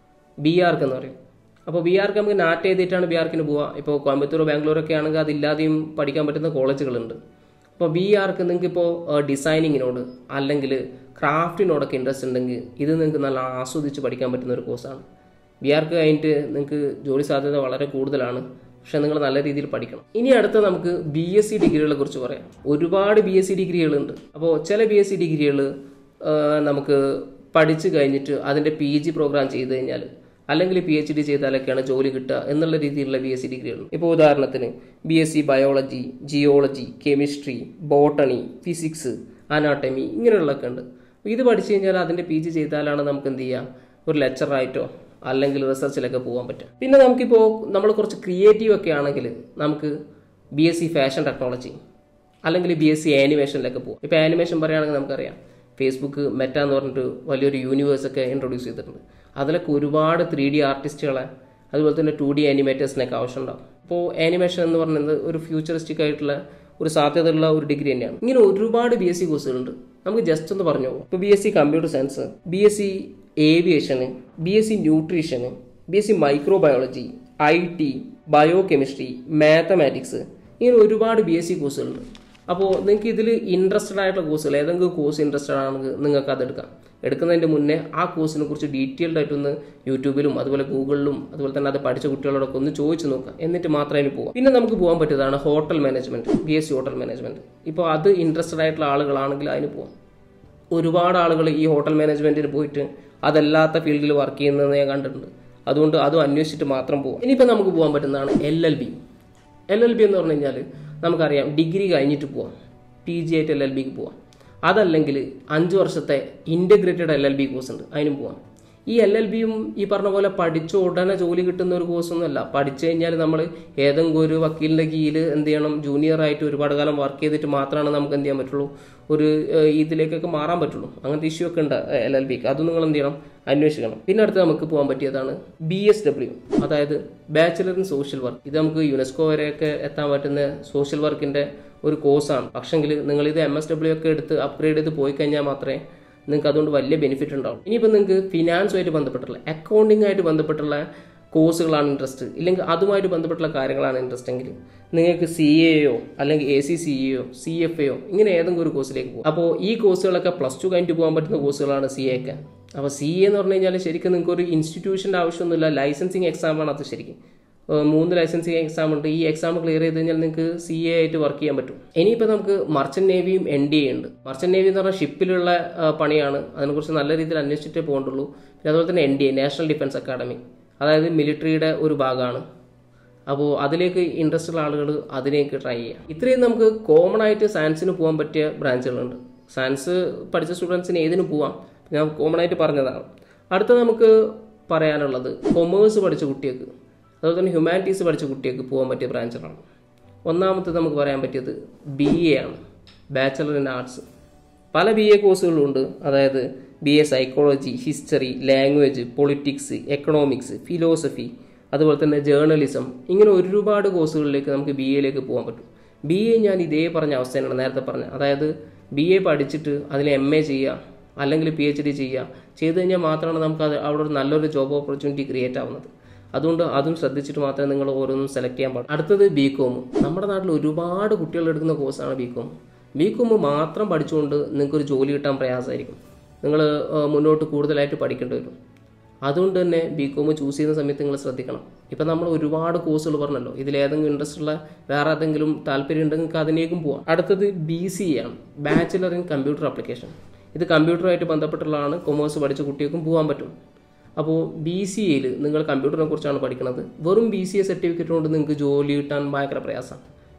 ബി ആർക്ക് എന്ന് പറയും അപ്പോൾ ബി ആർക്ക് നമുക്ക് നാറ്റ് ചെയ്തിട്ടാണ് ബി ആർക്കിന് പോവുക ഇപ്പോൾ കോയമ്പത്തൂർ ബാംഗ്ലൂരൊക്കെ ആണെങ്കിൽ അതില്ലാതെയും പഠിക്കാൻ പറ്റുന്ന കോളേജുകളുണ്ട് അപ്പോൾ ബി ആർക്ക് നിങ്ങൾക്ക് ഇപ്പോൾ ഡിസൈനിങ്ങിനോട് അല്ലെങ്കിൽ ക്രാഫ്റ്റിനോടൊക്കെ ഇൻട്രസ്റ്റ് ഉണ്ടെങ്കിൽ ഇത് നിങ്ങൾക്ക് നല്ല ആസ്വദിച്ച് പഠിക്കാൻ പറ്റുന്ന ഒരു കോഴ്സാണ് ബി ആർക്ക് കഴിഞ്ഞിട്ട് നിങ്ങൾക്ക് ജോലി സാധ്യത വളരെ കൂടുതലാണ് പക്ഷെ നിങ്ങൾ നല്ല രീതിയിൽ പഠിക്കണം ഇനി അടുത്ത നമുക്ക് ബി എസ് സി ഡിഗ്രികളെ കുറിച്ച് പറയാം ഒരുപാട് ബി എസ് സി ഡിഗ്രികളുണ്ട് അപ്പോൾ ചില ബി എസ് സി ഡിഗ്രികൾ നമുക്ക് പഠിച്ചു കഴിഞ്ഞിട്ട് അതിൻ്റെ പി ജി പ്രോഗ്രാം ചെയ്ത് കഴിഞ്ഞാൽ അല്ലെങ്കിൽ പി എച്ച് ഡി ചെയ്താലൊക്കെയാണ് ജോലി കിട്ടുക എന്നുള്ള രീതിയിലുള്ള ബി എസ് സി ഡിഗ്രികൾ ഇപ്പോൾ ഉദാഹരണത്തിന് B S C biology geology chemistry botany physics anatomy ഇങ്ങനെയുള്ളതൊക്കെ ഉണ്ട് അപ്പോൾ ഇത് പഠിച്ചു കഴിഞ്ഞാൽ അതിൻ്റെ പി ജി ചെയ്താലാണ് നമുക്ക് എന്ത് ചെയ്യുക ഒരു ലെക്ചറായിട്ടോ അല്ലെങ്കിൽ റിസർച്ചിലൊക്കെ പോകാൻ പറ്റും പിന്നെ നമുക്കിപ്പോൾ നമ്മൾ കുറച്ച് ക്രിയേറ്റീവ് ഒക്കെ ആണെങ്കിൽ നമുക്ക് B S C fashion technology അല്ലെങ്കിൽ ബി എസ് സി ആനിമേഷനിലൊക്കെ പോകും ഇപ്പോൾ ആനിമേഷൻ പറയുകയാണെങ്കിൽ നമുക്കറിയാം ഫേസ്ബുക്ക് മെറ്റ എന്ന് പറഞ്ഞിട്ട് വലിയൊരു യൂണിവേഴ്സ് ഒക്കെ ഇൻട്രൊഡ്യൂസ് ചെയ്തിട്ടുണ്ട് അതിലൊക്കെ ഒരുപാട് ത്രീ ഡി ആർട്ടിസ്റ്റുകളെ അതുപോലെ തന്നെ ടു ഡി ആനിമേറ്റേഴ്സിനൊക്കെ ആവശ്യമുണ്ടാവും ഇപ്പോൾ ആനിമേഷൻ എന്ന് പറയുന്നത് ഒരു ഫ്യൂച്ചറിസ്റ്റിക് ആയിട്ടുള്ള ഒരു സാധ്യതയുള്ള ഒരു ഡിഗ്രി തന്നെയാണ് ഇങ്ങനെ ഒരുപാട് ബി എസ് സി കോഴ്സുകളുണ്ട് നമുക്ക് ജസ്റ്റ് ഒന്ന് പറഞ്ഞു പോകും ഇപ്പോൾ B S C computer science B S C ഏവിയേഷന് ബി എസ് സി ന്യൂട്രീഷന് B S C microbiology I T biochemistry mathematics ഇങ്ങനെ ഒരുപാട് ബി എസ് സി കോഴ്സുകളുണ്ട് അപ്പോൾ നിങ്ങൾക്ക് ഇതിൽ ഇൻട്രസ്റ്റഡ് ആയിട്ടുള്ള കോഴ്സുകൾ ഏതെങ്കിലും കോഴ്സ് ഇൻട്രസ്റ്റഡ് ആണെങ്കിൽ നിങ്ങൾക്ക് അത് എടുക്കാം എടുക്കുന്നതിൻ്റെ മുന്നേ ആ കോഴ്സിനെ കുറിച്ച് ഡീറ്റെയിൽഡ് ആയിട്ടൊന്ന് യൂട്യൂബിലും അതുപോലെ ഗൂഗിളിലും അതുപോലെ തന്നെ അത് പഠിച്ച കുട്ടികളോടൊക്കെ ഒന്ന് ചോദിച്ചു നോക്കുക എന്നിട്ട് മാത്രമേ അതിന് പോകാം പിന്നെ നമുക്ക് പോകാൻ പറ്റിയതാണ് hotel management B S C hotel management ഇപ്പോൾ അത് ഇൻട്രസ്റ്റഡ് ആയിട്ടുള്ള ആളുകളാണെങ്കിൽ അതിന് പോകാം ഒരുപാട് ആളുകൾ ഈ ഹോട്ടൽ മാനേജ്മെൻറ്റിന് പോയിട്ട് അതല്ലാത്ത ഫീൽഡിൽ വർക്ക് ചെയ്യുന്നത് ഞാൻ കണ്ടിട്ടുണ്ട് അതുകൊണ്ട് അതും അന്വേഷിച്ചിട്ട് മാത്രം പോകാം ഇനിയിപ്പോൾ നമുക്ക് പോകാൻ പറ്റുന്നതാണ് L L B L L B എന്ന് പറഞ്ഞു കഴിഞ്ഞാൽ നമുക്കറിയാം ഡിഗ്രി കഴിഞ്ഞിട്ട് പോവാം പി ജി ആയിട്ട് എൽ എൽ ബിക്ക് പോവാം അതല്ലെങ്കിൽ അഞ്ച് വർഷത്തെ integrated L L B course ഉണ്ട് അതിനും പോവാം ഈ എൽ എൽ ബിയും ഈ പറഞ്ഞ പോലെ പഠിച്ച ഉടനെ ജോലി കിട്ടുന്ന ഒരു കോഴ്സൊന്നുമല്ല പഠിച്ചു കഴിഞ്ഞാൽ നമ്മൾ ഏതെങ്കിലും ഒരു വക്കീലിൻ്റെ കീഴിൽ എന്ത് ചെയ്യണം ജൂനിയർ ആയിട്ട് ഒരുപാട് കാലം വർക്ക് ചെയ്തിട്ട് മാത്രമാണ് നമുക്ക് എന്ത് ചെയ്യാൻ പറ്റുള്ളൂ ഒരു ഏഹ്, ഇതിലേക്കൊക്കെ മാറാൻ പറ്റുള്ളൂ അങ്ങനത്തെ ഇഷ്യൂ ഒക്കെ ഉണ്ട് എൽ എൽ ബിക്ക് അത് നിങ്ങൾ എന്ത് ചെയ്യണം അന്വേഷിക്കണം പിന്നെ അടുത്ത് നമുക്ക് പോകാൻ പറ്റിയതാണ് ബി എസ് ഡബ്ല്യു അതായത് ബാച്ചിലർ ഇൻ സോഷ്യൽ വർക്ക് ഇത് നമുക്ക് യുനെസ്കോ വരെയൊക്കെ എത്താൻ പറ്റുന്ന സോഷ്യൽ വർക്കിന്റെ ഒരു കോഴ്സാണ് പക്ഷെങ്കിൽ നിങ്ങൾ ഇത് എം എസ് ഡബ്ല്യു ഒക്കെ എടുത്ത് അപ്ഗ്രേഡ് ചെയ്ത് പോയി കഴിഞ്ഞാൽ മാത്രമേ നിങ്ങൾക്ക് അതുകൊണ്ട് വലിയ ബെനിഫിറ്റ് ഉണ്ടാവും ഇനിയിപ്പോൾ നിങ്ങൾക്ക് ഫിനാൻസുമായിട്ട് ബന്ധപ്പെട്ടുള്ള അക്കൗണ്ടിങ് ആയിട്ട് ബന്ധപ്പെട്ടുള്ള കോഴ്സുകളാണ് ഇൻട്രസ്റ്റ് ഇല്ലെങ്കിൽ അതുമായിട്ട് ബന്ധപ്പെട്ടുള്ള കാര്യങ്ങളാണ് ഇൻട്രസ്റ്റ് എങ്കിൽ നിങ്ങൾക്ക് സി എയോ അല്ലെങ്കിൽ എ സി സി എയോ സി എഫ് എയോ ഇങ്ങനെ ഏതെങ്കിലും ഒരു കോഴ്സിലേക്ക് പോകും അപ്പോൾ ഈ കോഴ്സുകളൊക്കെ പ്ലസ് ടു കഴിഞ്ഞിട്ട് പോകാൻ പറ്റുന്ന കോഴ്സുകളാണ് സി എ ഒക്കെ അപ്പോൾ സി എ എന്ന് പറഞ്ഞു കഴിഞ്ഞാൽ ശരിക്കും നിങ്ങൾക്ക് ഒരു ഇൻസ്റ്റിറ്റ്യൂഷൻ്റെ ആവശ്യമൊന്നുമില്ല ലൈസൻസിങ് എക്സാമാണ് അത് ശരിക്കും ഏഹ് മൂന്ന് ലൈസൻസിങ് എക്സാം ഉണ്ട് ഈ എക്സാം ക്ലിയർ ചെയ്ത് കഴിഞ്ഞാൽ നിങ്ങൾക്ക് സി എ ആയിട്ട് വർക്ക് ചെയ്യാൻ പറ്റും ഇനിയിപ്പോൾ നമുക്ക് മർച്ചന്റ് നേവിയും എൻ ഡി എ ഉണ്ട് മർച്ചന്റ് നേവി എന്ന് പറഞ്ഞാൽ ഷിപ്പിലുള്ള ആ, പണിയാണ് അതിനെക്കുറിച്ച് നല്ല രീതിയിൽ അന്വേഷിച്ചിട്ടേ പോകണ്ടുള്ളൂ പിന്നെ അതുപോലെ തന്നെ N D A national defence academy അതായത് മിലിറ്ററിയുടെ ഒരു ഭാഗമാണ് അപ്പോൾ അതിലേക്ക് ഇൻട്രസ്റ്റ് ഉള്ള ആളുകൾ അതിലേക്ക് ട്രൈ ചെയ്യാം ഇത്രയും നമുക്ക് കോമൺ ആയിട്ട് സയൻസിന് പോകാൻ പറ്റിയ ബ്രാഞ്ചുകളുണ്ട് സയൻസ് പഠിച്ച സ്റ്റുഡൻസിന് ഏതിനും പോവാം ഞാൻ കോമൺ ആയിട്ട് പറഞ്ഞതാണ് അടുത്ത നമുക്ക് പറയാനുള്ളത് കൊമേഴ്സ് പഠിച്ച കുട്ടികൾക്ക് അതുപോലെ തന്നെ ഹ്യൂമാനിറ്റീസ് പഠിച്ച കുട്ടികൾക്ക് പോകാൻ പറ്റിയ ബ്രാഞ്ചുകളാണ് ഒന്നാമത്തെ നമുക്ക് പറയാൻ പറ്റിയത് ബി എ ആണ് ബാച്ചലർ ഇൻ ആർട്സ് പല ബി എ കോഴ്സുകളുണ്ട് അതായത് B A psychology history language politics economics philosophy അതുപോലെ തന്നെ ജേർണലിസം ഇങ്ങനെ ഒരുപാട് കോഴ്സുകളിലേക്ക് നമുക്ക് ബി എയിലേക്ക് പോകാൻ പറ്റും ബി എ ഞാൻ ഇതേ പറഞ്ഞ അവസ്ഥയാണ് നേരത്തെ പറഞ്ഞ അതായത് ബി എ പഠിച്ചിട്ട് അതിൽ എം എ ചെയ്യുക അല്ലെങ്കിൽ പി എച്ച് ഡി ചെയ്യുക ചെയ്ത് കഴിഞ്ഞാൽ മാത്രമാണ് നമുക്ക് അത് അവിടെ ഒരു നല്ലൊരു ജോബ് ഓപ്പർച്യൂണിറ്റി ക്രിയേറ്റ് ആവുന്നത് അതുകൊണ്ട് അതും ശ്രദ്ധിച്ചിട്ട് മാത്രമേ നിങ്ങൾ ഓരോന്നും സെലക്ട് ചെയ്യാൻ പാടുള്ളൂ അടുത്തത് ബി കോം നമ്മുടെ നാട്ടിൽ ഒരുപാട് കുട്ടികൾ എടുക്കുന്ന കോഴ്സാണ് ബി കോം ബി കോം മാത്രം പഠിച്ചുകൊണ്ട് നിങ്ങൾക്കൊരു ജോലി കിട്ടാൻ പ്രയാസമായിരിക്കും നിങ്ങൾ മുന്നോട്ട് കൂടുതലായിട്ട് പഠിക്കേണ്ടി വരും അതുകൊണ്ട് തന്നെ ബി കോം ചൂസ് ചെയ്യുന്ന സമയത്ത് നിങ്ങൾ ശ്രദ്ധിക്കണം ഇപ്പം നമ്മൾ ഒരുപാട് കോഴ്സുകൾ പറഞ്ഞല്ലോ ഇതിൽ ഏതെങ്കിലും ഇൻട്രസ്റ്റ് ഉള്ള വേറെ ഏതെങ്കിലും താല്പര്യം ഉണ്ടെങ്കിൽ നിങ്ങൾക്ക് അതിനേക്കും പോവാം അടുത്തത് ബി സി ആണ് ബാച്ചിലർ ഇൻ കമ്പ്യൂട്ടർ ആപ്ലിക്കേഷൻ ഇത് കമ്പ്യൂട്ടറുമായിട്ട് ബന്ധപ്പെട്ടുള്ളതാണ് കൊമേഴ്സ് പഠിച്ച കുട്ടികൾക്കും പോകാൻ പറ്റും അപ്പോൾ ബി സി എയിൽ നിങ്ങൾ കമ്പ്യൂട്ടറിനെ കുറിച്ചാണ് പഠിക്കുന്നത് വെറും ബി സി എ സർട്ടിഫിക്കറ്റ് കൊണ്ട് നിങ്ങൾക്ക് ജോലി കിട്ടാൻ ഭയങ്കര പ്രയാസമാണ്